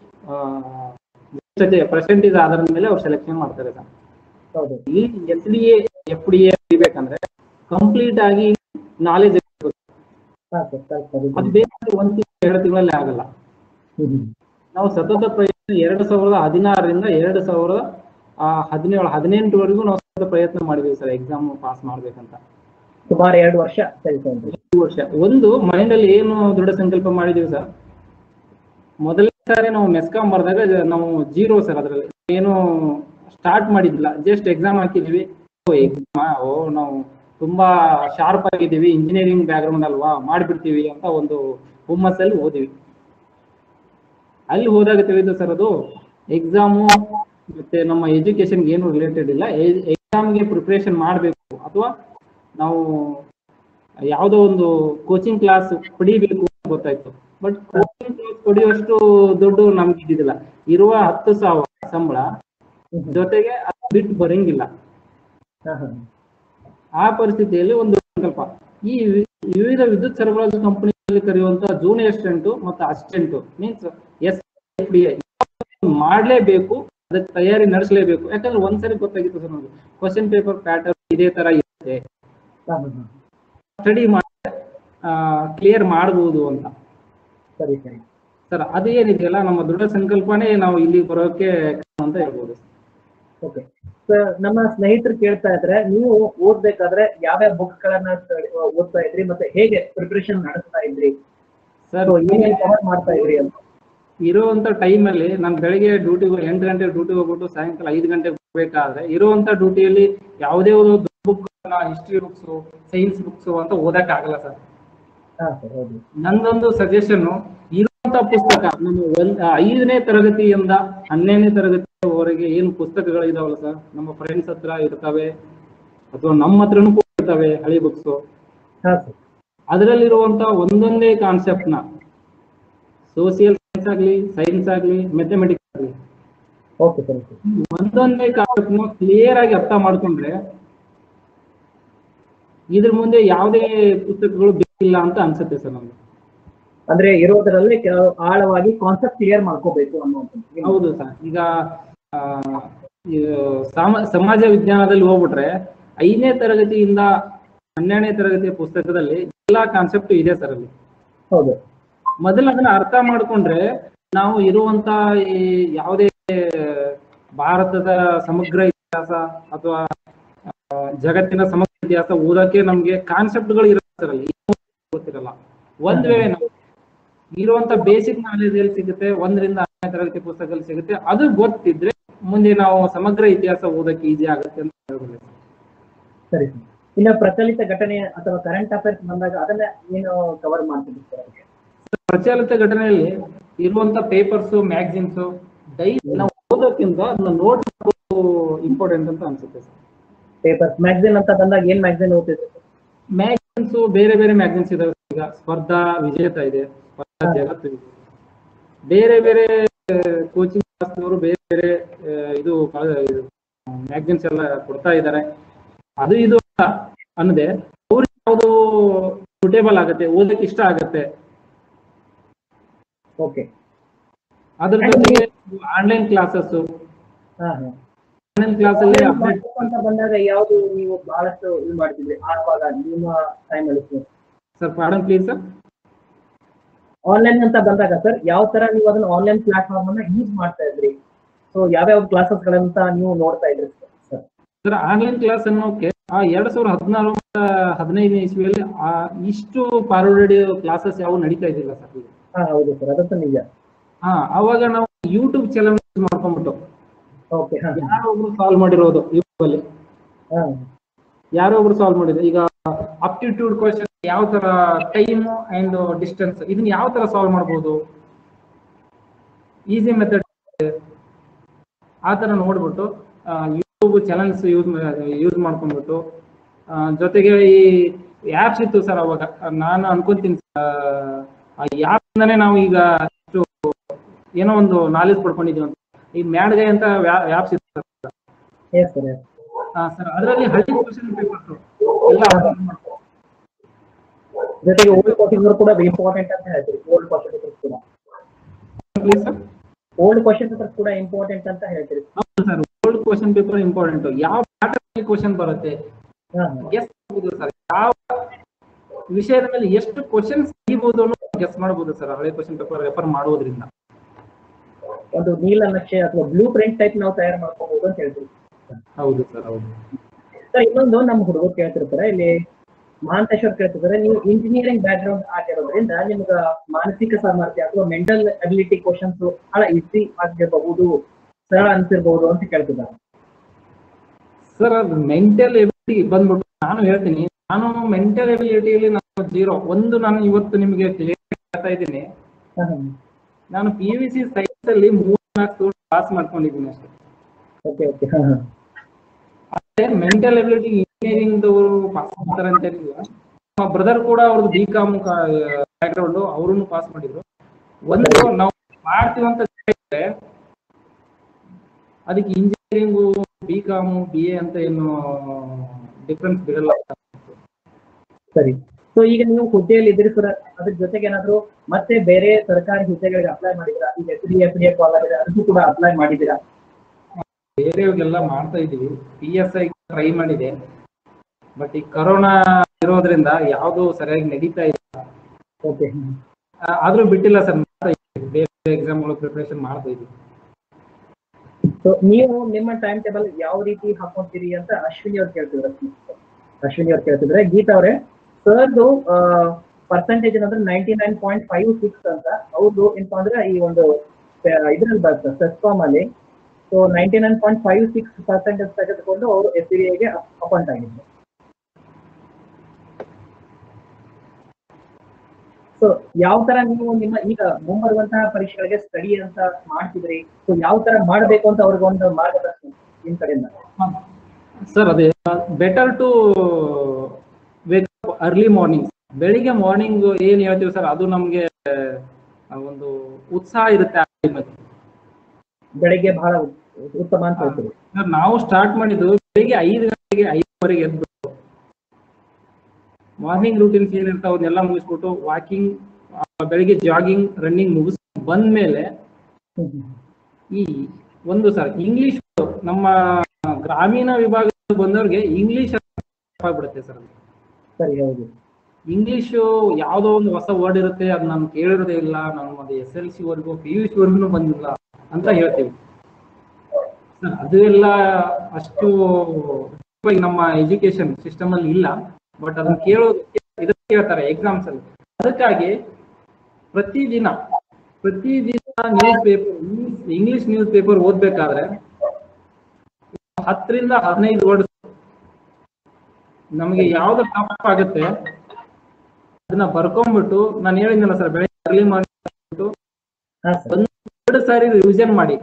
ಪರ್ಸೆಂಟೇಜ್ ಆಧಾರದ ಮೇಲೆ ಅವ್ರು ಸೆಲೆಕ್ಷನ್ ಮಾಡ್ತಾರೆ ಸರ್ ಹೌದು ಈ S D A F D A ಬರೀಬೇಕಂದ್ರೆ ಕಂಪ್ಲೀಟ್ ಆಗಿ ನಾಲೆಜ್ ಹಾ ಸರ್ ಕರೆಕ್ಟ್ ಸರ್ ಅದು ಬೇಕಾದ್ರೆ ಒಂದ್ ತಿಂಗಳು ಎರಡು ತಿಂಗಳಲ್ಲಿ ಆಗಲ್ಲ ಹ್ಮ್ ಹ್ಮ್ ನಾವು ಸತತ ಪ್ರಯತ್ನ ಎರಡು ಸಾವಿರದ ಹದಿನಾರರಿಂದ ಎರಡು ಸಾವಿರದ ಆ, ಹದಿನೇಳು ಹದಿನೆಂಟುವರೆಗೂ ನಾವು ಸತತ ಪ್ರಯತ್ನ ಮಾಡಿದ್ವಿ ಸರ್ ಎಕ್ಸಾಮ್ ಪಾಸ್ ಮಾಡ್ಬೇಕಂತ ಸುಮಾರು ಎರಡು ವರ್ಷ ಸರಿ ಸರ್ ಈ ವರ್ಷ ಒಂದು ಮೈಂಡ್ ಅಲ್ಲಿ ಏನು ದೃಢ ಸಂಕಲ್ಪ ಮಾಡಿದೀವಿ ಸರ್ ಮೊದಲನೇ ಸಾರಿ ನಾವು ಮೆಸ್ಕಾಂ ಬರ್ದಾಗ ನಾವು ಜೀರೋ ಸರ್ ಅದ್ರಲ್ಲಿ ಏನು ಸ್ಟಾರ್ಟ್ ಮಾಡಿದ್ದಿಲ್ಲ ಜಸ್ಟ್ ಎಕ್ಸಾಮ್ ಹಾಕಿದ್ವಿ ಓ ಎಕ್ಸಾಮ್ ಓ ನಾವು ತುಂಬಾ ಶಾರ್ಪ್ ಆಗಿದ್ದೀವಿ ಇಂಜಿನಿಯರಿಂಗ್ ಬ್ಯಾಕ್ಗ್ರೌಂಡ್ ಅಲ್ವಾ ಮಾಡ್ಬಿಡ್ತೀವಿ ಅಂತ ಒಂದು ಹುಮ್ಮಸ್ಸಲ್ಲಿ ಓದಿವಿ ಅಲ್ಲಿ ಹೋದಾಗ ತಿಳಿದು ಸರ್ ಅದು ಎಕ್ಸಾಮು ಮತ್ತೆ ನಮ್ಮ ಎಜುಕೇಶನ್ಗೆ ಏನು ರಿಲೇಟೆಡ್ ಇಲ್ಲ ಎಕ್ಸಾಮ್ಗೆ ಪ್ರಿಪ್ರೇಷನ್ ಮಾಡಬೇಕು ಅಥವಾ ನಾವು ಯಾವುದೋ ಒಂದು ಕೋಚಿಂಗ್ ಕ್ಲಾಸ್ ಪಡಿಬೇಕು ಗೊತ್ತಾಯ್ತು ಬಟ್ ಕೋಚಿಂಗ್ ಕ್ಲಾಸ್ ಕೊಡಿಯುವಷ್ಟು ದುಡ್ಡು ನಮ್ಗೆ ಇದ್ದಿದ್ದಿಲ್ಲ ಇರುವ ಹತ್ತು ಸಾವಿರ ಸಂಬಳ ಜೊತೆಗೆ ಅದು ಬಿಟ್ಟು ಬರಂಗಿಲ್ಲ ಹಾ ಹಾ ಆ ಪರಿಸ್ಥಿತಿಯಲ್ಲಿ ಒಂದು ಸಂಕಲ್ಪ ಈ ವಿ- ವಿವಿಧ ವಿದ್ಯುತ್ ಸರಬರಾಜು ಕಂಪನಿಯಲ್ಲಿ ಕರೆಯುವಂತಹ ಜೂನಿಯರ್ ಅಸಿಸ್ಟೆಂಟ್ ಮತ್ತು assistant means S F D ಮಾಡ್ಲೇಬೇಕು ಅದಕ್ಕೆ ತಯಾರಿ ನಡೆಸಲೇಬೇಕು ಯಾಕಂದ್ರೆ ಒಂದ್ಸರಿ ಗೊತ್ತಾಗಿತ್ತು ಸರ್ ನಮ್ಗೆ ಕ್ವಶನ್ ಪೇಪರ್ ಪ್ಯಾಟರ್ನ್ ಇದೇ ತರ ಇರುತ್ತೆ ಹಾ ಹಾ ಹಾ ಸ್ಟಡಿ ಮಾಡಿ ಕ್ಲಿಯರ್ ಮಾಡಬಹುದು ಅಂತ ಸರಿ ಸರಿ ಸರ್ ಅದು ಏನಿದೆಯಲ್ಲ ನಮ್ಮ ದೃಢ ಸಂಕಲ್ಪನೇ ನಾವು ಇಲ್ಲಿ ಬರೋಕೆ ಕಾರಣ ಅಂತ ಹೇಳ್ಬೋದು ಓಕೆ ಸರ್ ನಮ್ಮ ಸ್ನೇಹಿತರು ಕೇಳ್ತಾ ಇದ್ರೆ ನೀವು ಓದ್ಬೇಕಾದ್ರೆ ಯಾವ್ಯಾವ ಬುಕ್ ಗಳನ್ನ study- ಓದ್ತಾ ಇದ್ರಿ ಮತ್ತೆ ಹೇಗೆ ಪ್ರಿಪರೇಷನ್ ನಡೆಸ್ತಾ ಇದ್ರಿ ಸರ್ ಸೊ ಏನೇನ್ ಕವರ್ ಮಾಡ್ತಾ ಇದ್ರಿ ಅಂತ ಇರುವಂತ ಟೈಮ್ ಅಲ್ಲಿ ನಾನು ಬೆಳಿಗ್ಗೆ ಡ್ಯೂಟಿ ಎಂಟು ಗಂಟೆ ಡ್ಯೂಟಿ ಹೋಗ್ಬಿಟ್ಟು ಸಾಯಂಕಾಲ ಐದು ಗಂಟೆಗೆ ಹೋಗ್ಬೇಕಾದ್ರೆ ಇರುವಂತ ಡ್ಯೂಟಿಯಲ್ಲಿ ಯಾವುದೇ ಒಂದು book history books science books ಅಂತ ಓದಕ್ ಆಗಲ್ಲ ಸರ್ ಹಾ ಸರ್ ಹೌದು ನಂದೊಂದು ಸಜೆಷನ್ ಇರುವಂತ ಪುಸ್ತಕ ನಮ್ಮ ಒಂದ್ ಐದನೇ ತರಗತಿಯಿಂದ ಹನ್ನೆರಡನೇ ತರಗತಿಯವರೆಗೆ ಏನು ಪುಸ್ತಕಗಳು ಇದಾವಲ್ಲ ಸರ್ ನಮ್ಮ ಫ್ರೆಂಡ್ಸ್ ಹತ್ರ ಇರ್ತವೆ ಅಥವಾ ನಮ್ಮ ಹತ್ರನೂ ಕೂಡ ಇರ್ತವೆ ಹಳಿ ಬುಕ್ಸ್ ಹಾ ಸರ್ ಅದರಲ್ಲಿರುವಂತ ಒಂದೊಂದೇ ಕಾನ್ಸೆಪ್ಟ್ ನ ಸೋಸಿಯಲ್ ಸೈನ್ಸ್ ಆಗ್ಲಿ ಸೈನ್ಸ್ ಆಗ್ಲಿ ಮೆಥಮೆಟಿಕ್ಸ್ ಆಗ್ಲಿ ಓಕೆ ಸರ್ ಓಕೆ ಒಂದೊಂದೇ ಕಾನ್ಸೆಪ್ಟ್ ನ ಕ್ಲಿಯರ್ ಆಗಿ ಅರ್ಥ ಮಾಡ್ಕೊಂಡ್ರೆ ಇದ್ರ ಮುಂದೆ ಯಾವುದೇ ಪುಸ್ತಕಗಳು ಬೇಕಿಲ್ಲ ಅಂತ ಅನ್ಸುತ್ತೆ ಸರ್ ನಮ್ಗೆ ಅಂದ್ರೆ ಇರೋದ್ರಲ್ಲಿ ಕೆಲವು ಆಳವಾಗಿ ಕಾನ್ಸೆಪ್ಟ್ ಕ್ಲಿಯರ್ ಮಾಡ್ಕೋಬೇಕು ಅನ್ನುವಂಥದ್ದು ಹೌದು ಸರ್ ಈಗ ಆ, ಈ ಸಾಮ ಸಮಾಜ ವಿಜ್ಞಾನದಲ್ಲಿ ಹೋಗ್ಬಿಟ್ರೆ ಐದನೇ ತರಗತಿಯಿಂದ ಹನ್ನೆರಡನೇ ತರಗತಿಯ ಪುಸ್ತಕದಲ್ಲಿ ಎಲ್ಲಾ ಕಾನ್ಸೆಪ್ಟ್ ಇದೆ ಸರ್ ಅಲ್ಲಿ ಹೌದು ಮೊದಲು ಅದನ್ನ ಅರ್ಥ ಮಾಡ್ಕೊಂಡ್ರೆ ನಾವು ಇರುವಂತ ಈ ಯಾವುದೇ ಭಾರತದ ಸಮಗ್ರ ಇತಿಹಾಸ ಅಥವಾ ಆ, ಜಗತ್ತಿನ ಸಮಗ್ರ ಇತಿಹಾಸ ಓದಕ್ಕೆ ನಮ್ಗೆ ಕಾನ್ಸೆಪ್ಟ್ಗಳು ಇರುತ್ತೆ ಸರ್ ಅಲ್ಲಿ ಏನು ಗೊತ್ತಿರಲ್ಲ ಒಂದ್ ವೇಳೆ ನಾವು ಇರುವಂತ ಬೇಸಿಕ್ ನಾಲೆಜ್ ಎಲ್ಲಿ ಸಿಗುತ್ತೆ ಒಂದರಿಂದ ಹತ್ತನೇ ತರಗತಿ ಪುಸ್ತಕದಲ್ಲಿ ಸಿಗುತ್ತೆ ಅದು ಗೊತ್ತಿದ್ರೆ ಮುಂದೆ ನಾವು ಸಮಗ್ರ ಇತಿಹಾಸ ಓದಕ್ಕೆ ಈಸಿ ಆಗುತ್ತೆ ಅಂತ ಹೇಳ್ಬೋದು ಸರಿ ಸರ್ ಇನ್ನು ಪ್ರಚಲಿತ ಘಟನೆ ಅಥವಾ ಕರೆಂಟ್ ಅಫೇರ್ಸ್ ಬಂದಾಗ ಅದನ್ನ ಏನು ಕವರ್ ಮಾಡ್ತಿದ್ರಿ ಸರ್ ಅದಕ್ಕೆ ಪ್ರಚಲಿತ ಘಟನೆಯಲ್ಲಿ ಇರುವಂತ ಪೇಪರ್ಸ್ ಮ್ಯಾಗಝಿನ್ಸ್ ಡೈಲಿ ನಾವು ಓದೋಕ್ಕಿಂತ ಅದನ್ನ ನೋಟ್ ಇಂಪಾರ್ಟೆಂಟ್ ಅಂತ ಅನ್ಸುತ್ತೆ ಸರ್ ಪೇಪರ್ಸ್ ಮ್ಯಾಗಝಿನ್ ಅಂತ ಬಂದಾಗ ಏನ್ ಮ್ಯಾಗಝಿನ್ ಓದ್ತಿದ್ರಿ ಸರ್ ಮ್ಯಾಗಝಿನ್ಸ್ ಬೇರೆ ಬೇರೆ ಮ್ಯಾಗಝಿನ್ಸ್ ಇದಾವೆ ಈಗ ಸ್ಪರ್ಧಾ ವಿಜೇತ ಇದೆ ಸ್ಪರ್ಧಾ ಜಗತ್ತು ಇದೆ ಬೇರೆ ಬೇರೆ ಕೋಚಿಂಗ್ ಕ್ಲಾಸ್ನವರು ಬೇರೆ ಬೇರೆ ಆ, ಇದು ಮ್ಯಾಗಝಿನ್ಸ್ ಎಲ್ಲ ಕೊಡ್ತಾ ಇದ್ದಾರೆ ಅದು ಇದು ಅಂತ ಅನ್ನದೆ ಅವ್ರಿಗೆ ಯಾವುದು ಸುಟೇಬಲ್ ಆಗುತ್ತೆ ಓದಕ್ಕೆ ಇಷ್ಟ ಆಗುತ್ತೆ ಓಕೆ ಅದ್ರ ಜೊತೆಗೆ ಆನ್ಲೈನ್ ಕ್ಲಾಸಸ್ ಹಾ ಹಾ ಆನ್ಲೈನ್ ಕ್ಲಾಸ್ ಅಲ್ಲಿ ಅಪ್ಡೇಟ್ ಅಂತ ಬಂದಾಗ ಯಾವ್ದು ನೀವು ಬಹಳಷ್ಟು ಇದು ಮಾಡ್ತಿದ್ರಿ ಆವಾಗ ನಿಮ್ಮ ಟೈಮ್ ಅಲ್ಲಿ sir pardon please sir online ಅಂತ ಬಂದಾಗ ಸರ್ ಯಾವ ತರ ನೀವು ಅದನ್ನ ಆನ್ಲೈನ್ ಪ್ಲಾಟ್ಫಾರ್ಮ್ ಅನ್ನ ಯೂಸ್ ಮಾಡ್ತಾ ಇದ್ರಿ ಸೊ ಯಾವ್ಯಾವ ಕ್ಲಾಸಸ್ ಗಳಂತ ನೀವು ನೋಡ್ತಾ ಇದ್ರಿ ಸರ್ ಸರ್ ಆನ್ಲೈನ್ ಕ್ಲಾಸ್ ಅನ್ನೋಕೆ ಆ ಎರಡ್ ಸಾವಿರದ ಹದಿನಾರು ಹದಿನೈದನೇ ಇಸ್ವಿಯಲ್ಲಿ ಆ ಇಷ್ಟು ಫಾರ್ವರ್ಡ್ ಕ್ಲಾಸಸ್ ಯಾವ ನಡೀತಾ ಇದ್ದಿಲ್ಲ ಸರ್ ಈಗ ಹಾ ಹೌದು ಸರ್ ಅದಂತೂ ನಿಜ ಹಾ ಅವಾಗ ನಾವು ಯೂಟ್ಯೂಬ್ ಚಾನಲ್ ಮಾಡ್ಕೊಂಡ್ಬಿಟ್ಟು ಓಕೆ ಹಾ ಯಾರೋ ಒಬ್ರು ಸಾಲ್ವ್ ಮಾಡಿರೋದು ಯೂಟ್ಯೂಬ್ ಅಲ್ಲಿ ಹಾ ಯಾರೋ ಒಬ್ರು ಸಾಲ್ವ್ ಮಾಡಿದ್ರು ಈಗ ಅಪ್ಟಿಟ್ಯೂಡ್ ಕ್ವಶನ್ ಯಾವ ತರ ಟೈಮ್ ಅಂಡ್ ಡಿಸ್ಟೆನ್ಸ್ ಇದನ್ನ ಯಾವ ತರ ಸಾಲ್ವ್ ಮಾಡ್ಬೋದು ಈಸಿ ಮೆಥಡ್ ಆ ತರ ನೋಡ್ಬಿಟ್ಟು ಯೂಟ್ಯೂಬ್ ಚಾನಲ್ಸ್ ಯೂಸ್ ಯೂಸ್ ಮಾಡ್ಕೊಂಡ್ಬಿಟ್ಟು ಆ, ಜೊತೆಗೆ ಈ ಆ್ಯಪ್ಸ್ ಇತ್ತು ಸರ್ ಅವಾಗ ನಾನು ಅನ್ಕೊಂತೀನಿ sir, ಆ ಆ್ಯಪ್ ಇಂದಾನೆ ನಾವು ಈಗ ಇಷ್ಟು ಏನೋ ಒಂದು ನಾಲೆಜ್ ಪಡ್ಕೊಂಡಿದೀವಿ ಅಂತ ಈ ಮ್ಯಾಡ್ಗೈ ಅಂತ ಆ್ಯಪ್ಸ್ ಇತ್ತು sir. ಎಸ್ ಸರ್ ಎಸ್ ಹಾ ಸರ್ ಅದರಲ್ಲಿ ಹಳ್ಳಿ ಕ್ವಶನ್ ಪೇಪರ್ಸ್ ಎಲ್ಲ upload ಮಾಡ್ತಾರೆ. ಜೊತೆಗೆ ಓಲ್ಡ್ ಕ್ವಶನ್ ಕೂಡ ಇಂಪಾರ್ಟೆಂಟ್ ಅಂತ ಹೇಳ್ತೀರಿ ಓಲ್ಡ್ ಕ್ವಶನ್ ಪೇಪರ್ಸ್ ಕೂಡ Please, sir. Old question papers ಕೂಡ ಇಂಪಾರ್ಟೆಂಟ್ ಅಂತ ಹೇಳ್ತೀರಿ ಹೌದು sir old question paper important ಯಾವ ಪ್ಯಾಟರ್ನ್ ಕ್ವಶನ್ ಬರುತ್ತೆ ಹಾ ಗೆಸ್ ಮಾಡಬಹುದು ಸರ್ ಯಾವ ವಿಷಯದ ಮೇಲೆ ಎಷ್ಟು ಕ್ವಶನ್ ತೆಗಿಬಹುದು ಅನ್ನೋ ಗೆಸ್ ಮಾಡಬಹುದು ಸರ್ ಹಳೆ ಕ್ವಶನ್ ಪೇಪರ್ ರೆಫರ್ ಮಾಡೋದ್ರಿಂದ ಒಂದು ನೀಲ ನಕ್ಷೆ ಅಥವಾ ಬ್ಲೂ ಪ್ರಿಂಟ್ ಟೈಪ್ ನಾವು ತಯಾರು ಮಾಡ್ಕೋಬಹುದು ಅಂತ ಹೇಳ್ತೀವಿ ಹೌದು ಸರ್ ಹೌದು ಸರ್ ಇನ್ನೊಂದು ನಮ್ಮ ಹುಡುಗರು ಕೇಳ್ತಿರ್ತಾರೆ ಇಲ್ಲಿ ಮಹಾಂತೇಶ್ವರ್ ಕೇಳ್ತಿರ್ತಾರೆ ನೀವು ಇಂಜಿನಿಯರಿಂಗ್ ಬ್ಯಾಕ್ ಗ್ರೌಂಡ್ ಆಗಿರೋದ್ರಿಂದ ನಿಮ್ಗ ಮಾನಸಿಕ ಸಾಮರ್ಥ್ಯ ಅಥವಾ ಮೆಂಟಲ್ ಅಬಿಲಿಟಿ ಕ್ವಶನ್ಸ್ ಬಹಳ ಈಸಿ ಆಗಿರಬಹುದು ಸರಳ ಅನ್ಸಿರ್ಬಹುದು ಅಂತ ಕೇಳ್ತಿದ್ದಾರೆ ಸರ್ ಅದು ಮೆಂಟಲ್ ಎಬಿಲಿಟಿ ಬಂದ್ಬಿಟ್ಟು ನಾನು ಹೇಳ್ತೀನಿ ನಾನು ಮೆಂಟಲ್ ಎಬಿಲಿಟಿಯಲ್ಲಿ ನಾನು ಜೀರೋ ಒಂದು ನಾನು ಇವತ್ತು ನಿಮಗೆ ಕ್ಲಿಯರ್ ಹೇಳ್ತಾ ಇದ್ದೀನಿ ನಾನು ಪಿ ವಿ ಸಿ ಸೈನ್ಸ್ ಅಲ್ಲಿ ಮೂರ್ ನಾಲ್ಕು ಪಾಸ್ ಮಾಡ್ಕೊಂಡಿದ್ದೀನಿ ಅಷ್ಟೇ ಓಕೆ ಓಕೆ ಅದೇ ಮೆಂಟಲ್ ಎಬಿಲಿಟಿ ಇಂಜಿನಿಯರಿಂಗ್ ಪಾಸ್ ಮಾಡ್ತಾರೆ ಅಂತ ಏನಿಲ್ಲ ನಮ್ಮ ಬ್ರದರ್ ಕೂಡ ಅವ್ರದ್ದು ಬಿ ಕಾಮ್ ಬ್ಯಾಕ್ಗ್ರೌಂಡ್ ಅವ್ರನ್ನು ಪಾಸ್ ಮಾಡಿದ್ರು ಒಂದು ನಾವು ಮಾಡ್ತೀವಿ ಅಂತ ಹೇಳಿದ್ರೆ ಅದಕ್ಕೆ engineering B com B A ಅಂತ ಏನು ಡಿಫ್ರೆನ್ಸ್ ಬಿಡಲ್ಲ ಸರಿ ಸೊ ಈಗ ನೀವು ಹುದ್ದೆಯಲ್ಲಿ ಇದ್ರಿ ಸರ್ ಅದ್ರ ಜೊತೆಗೆ ಏನಾದ್ರು ಮತ್ತೆ ಬೇರೆ ಸರ್ಕಾರಿ ಹುದ್ದೆಗಳಿಗೆ ಅಪ್ಲೈ ಮಾಡಿದಿರಾ ಈಗ S D F D F ಆಗಿದೆ ಅದಕ್ಕೂ ಕೂಡ ಅಪ್ಲೈ ಮಾಡಿದ್ದೀರಾ ಬೇರೆಯವ್ರಿಗೆಲ್ಲ ಮಾಡ್ತಾ ಇದೀವಿ ಪಿ ಎಸ್ ಐ ಟ್ರೈ ಮಾಡಿದೆ ಬಟ್ ಈ ಕರೋನಾ ಇರೋದ್ರಿಂದ ಯಾವುದು ಸರಿಯಾಗಿ ನಡೀತಾ ಇಲ್ಲ ಓಕೆ ಆ, ಆದ್ರೂ ಬಿಟ್ಟಿಲ್ಲ ಸರ್ ಮಾಡ್ತಾ ಇದೀವಿ ಬೇರೆ ಎಕ್ಸಾಮ್ಗಳು ಪ್ರಿಪರೇಷನ್ ಮಾಡ್ತಾ ಇದೀವಿ ಸೊ ನೀವು ನಿಮ್ಮ ಟೈಮ್ ಟೇಬಲ್ ಯಾವ ರೀತಿ ಹಾಕೊಂತೀರಿ ಅಂತ ಅಶ್ವಿನಿ ಅವ್ರು ಕೇಳ್ತಿದ್ರು ಅಶ್ವಿನಿ ಅವ್ರು ಕೇಳ್ತಿದ್ರೆ ಗೀತಾ ಅವರೇ ಸರ್ದು ಪರ್ಸೆಂಟೇಜ್ ಏನಂದ್ರೆ ninety nine point five six ಅಂತ ಅವ್ರದ್ದು ಏನಪ್ಪಾ ಅಂದ್ರೆ ಈ ಒಂದು ಇದ್ರಲ್ಲಿ ಬರ್ತದೆ ಸೆಸ್ಕಾಮ್ ಅಲ್ಲಿ so ninety nine point five six percentage ತೆಗೆದುಕೊಂಡು ಅವರು ಎಸ್ ಡಿ ಎಗೆ ಅಪಾಯಿಂಟ್ ಆಗಿದ್ರು ಸೊ ಯಾವ ತರ ನೀವು ನಿಮ್ಮ ಈಗ ಮುಂಬರುವಂತಹ ಪರೀಕ್ಷೆಗಳಿಗೆ ಸ್ಟಡಿ ಅಂತ ಮಾಡ್ತಿದ್ರಿ ಸೊ ಯಾವ ತರ ಮಾಡಬೇಕು ಅಂತ ಅವ್ರಿಗೆ ಒಂದು ಮಾರ್ಗದರ್ಶನ ನಿಮ್ ಕಡೆಯಿಂದ ಸರ್ ಅದೇ better to wake early morning ಬೆಳಿಗ್ಗೆ ಮಾರ್ನಿಂಗ್ ಏನ್ ಹೇಳ್ತೀವಿ ಸರ್ ಅದು ನಮ್ಗೆ ಆ, ಒಂದು ಉತ್ಸಾಹ ಇರುತ್ತೆ ಆ time ಅಲ್ಲಿ. ಬೆಳಿಗ್ಗೆ ಬಹಳ ಉ- ಉತ್ತಮ ಅಂತ ಹೇಳ್ತೀರಿ ಸರ್ ನಾವು ಸ್ಟಾರ್ಟ್ ಮಾಡಿದ್ದು ಬೆಳಿಗ್ಗೆ ಐದು ಗಂಟೆಗೆ ಐದುವರೆಗೆ ಎದ್ದು ಮಾರ್ನಿಂಗ್ ರೂಟೀನ್ಸ್ ಏನಿರ್ತಾವ ಅವನ್ನೆಲ್ಲ ಮುಗಿಸ್ಬಿಟ್ಟು ವಾಕಿಂಗ್ ಬೆಳಿಗ್ಗೆ ಜಾಗಿಂಗ್ ರನ್ನಿಂಗ್ ಮುಗಿಸ್ ಬಂದ್ಮೇಲೆ ಹ್ಮ್ ಹ್ಮ್. ಈ ಒಂದು ಸರ್ ಇಂಗ್ಲಿಷ್ ನಮ್ಮ ಗ್ರಾಮೀಣ ವಿಭಾಗದ ಬಂದವ್ರಿಗೆ ಇಂಗ್ಲಿಷ್ ಆಗ್ಬಿಡುತ್ತೆ ಸರ್ ಅದು. ಸರಿ ಹೌದು ಇಂಗ್ಲಿಷು ಯಾವುದೋ ಒಂದು ಹೊಸ ವರ್ಡ್ ಇರುತ್ತೆ ಅದು ನಾನು ಕೇಳಿರೋದೇ ಇಲ್ಲ ನಾನು ಒಂದು ಎಸ್ ಎಲ್ ಸಿ ವರ್ಗು ಪಿ ಯು ಸಿ ವರ್ಗು ಬಂದಿಲ್ಲ ಅಂತ ಹೇಳ್ತೀವಿ ಸರ್, ಅದು ಎಲ್ಲ ಅಷ್ಟು ಇವಾಗ ನಮ್ಮ ಎಜುಕೇಶನ್ ಸಿಸ್ಟಮ್ ಅಲ್ಲಿ ಇಲ್ಲ ಬಟ್ ಅದನ್ನ ಕೇಳೋದು ಇದಕ್ಕೆ ಕೇಳ್ತಾರೆ ಎಕ್ಸಾಮ್ಸ್ ಅಲ್ಲಿ ಅದಕ್ಕಾಗಿ ಪ್ರತಿದಿನ ಪ್ರತಿದಿನ newspaper English newspaper ಓದ್ಬೇಕಾದ್ರೆ ಹತ್ತರಿಂದ ಹದಿನೈದು ವರ್ಡ್ಸ್ ನಮಗೆ ಯಾವ್ದು ಟಫ್ ಆಗುತ್ತೆ ಅದನ್ನ ಬರ್ಕೊಂಡ್ಬಿಟ್ಟು ನಾನು ಹೇಳಿದ್ನಲ್ಲ ಸರ್ ಬೆಳಗ್ಗೆ ಅರ್ಲಿ ಮಾಡಿಬಿಟ್ಟು ಹಾ ಸರ್ ಒಂದು ಎರಡು ಸಾರಿ ರಿವಿಷನ್ ಮಾಡಿ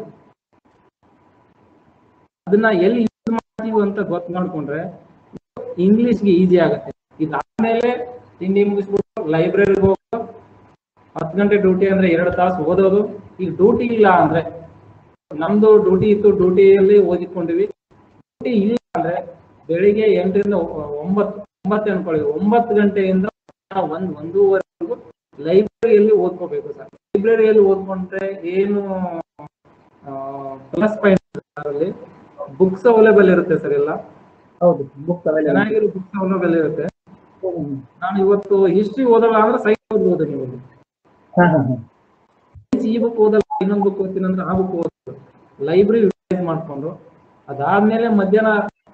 ಅದನ್ನ ಎಲ್ಲಿ ಯೂಸ್ ಮಾಡ್ತೀವಿ ಅಂತ ಗೊತ್ತು ಮಾಡ್ಕೊಂಡ್ರೆ ಇಂಗ್ಲಿಷ್ಗೆ ಈಸಿ ಆಗುತ್ತೆ ಇದಾದ್ಮೇಲೆ ತಿಂಡಿ ಮುಗಿಸ್ಬಿಟ್ಟು ಲೈಬ್ರರಿಗೆ ಹೋಗೋದು ಹತ್ತು ಗಂಟೆ ಡ್ಯೂಟಿ ಅಂದ್ರೆ ಎರಡು ತಾಸು ಓದೋದು ಈಗ ಡ್ಯೂಟಿ ಇಲ್ಲ ಅಂದ್ರೆ ನಮ್ದು ಡ್ಯೂಟಿ ಇತ್ತು ಡ್ಯೂಟಿಯಲ್ಲಿ ಓದಿಕೊಂಡಿವಿ ಡ್ಯೂಟಿ ಇಲ್ಲ ಅಂದ್ರೆ ಬೆಳಿಗ್ಗೆ ಎಂಟರಿಂದ ಒ- ಒಂಬತ್ತು ಒಂಬತ್ತು ಅನ್ಕೊಳ್ಳಿ ಒಂಬತ್ತು ಗಂಟೆಯಿಂದ ಒಂದ್ ಒಂದೂವರೆವರೆಗೂ ಲೈಬ್ರರಿಯಲ್ಲಿ ಓದ್ಕೋಬೇಕು ಸರ್ ಲೈಬ್ರರಿಯಲ್ಲಿ ಓದ್ಕೊಂಡ್ರೆ ಏನು ಪ್ಲಸ್ ಪಾಯಿಂಟ್ ಅದರಲ್ಲಿ ಬುಕ್ಸ್ ಅವೈಲೇಬಲ್ ಇರುತ್ತೆ ಸರ್ ಎಲ್ಲ ಹೌದು ಬುಕ್ ಅವೈಲೇಬಲ್ ಚೆನ್ನಾಗಿರೋ ಬುಕ್ಸ್ ಅವೈಲೇಬಲ್ ಇರುತ್ತೆ ನಾನು ಇವತ್ತು ಹಿಸ್ಟ್ರಿ ಓದಲ್ಲ ಅಂದ್ರೆ ಸೈನ್ಸ್ ಓದ್ಬೋದು ನೀವು ಹಾ ಹಾ ಹಾ ಈ ಬುಕ್ ಓದಲ್ಲ ಇನ್ನೊಂದು ಬುಕ್ ಓದ್ತೀನಿ ಅಂದ್ರೆ ಆ ಬುಕ್ ಓದೋದು ಲೈಬ್ರರಿ ಯೂಟಿಲೈಸ್ ಮಾಡ್ಕೊಂಡು ಅದಾದ್ಮೇಲೆ ಮಧ್ಯಾಹ್ನ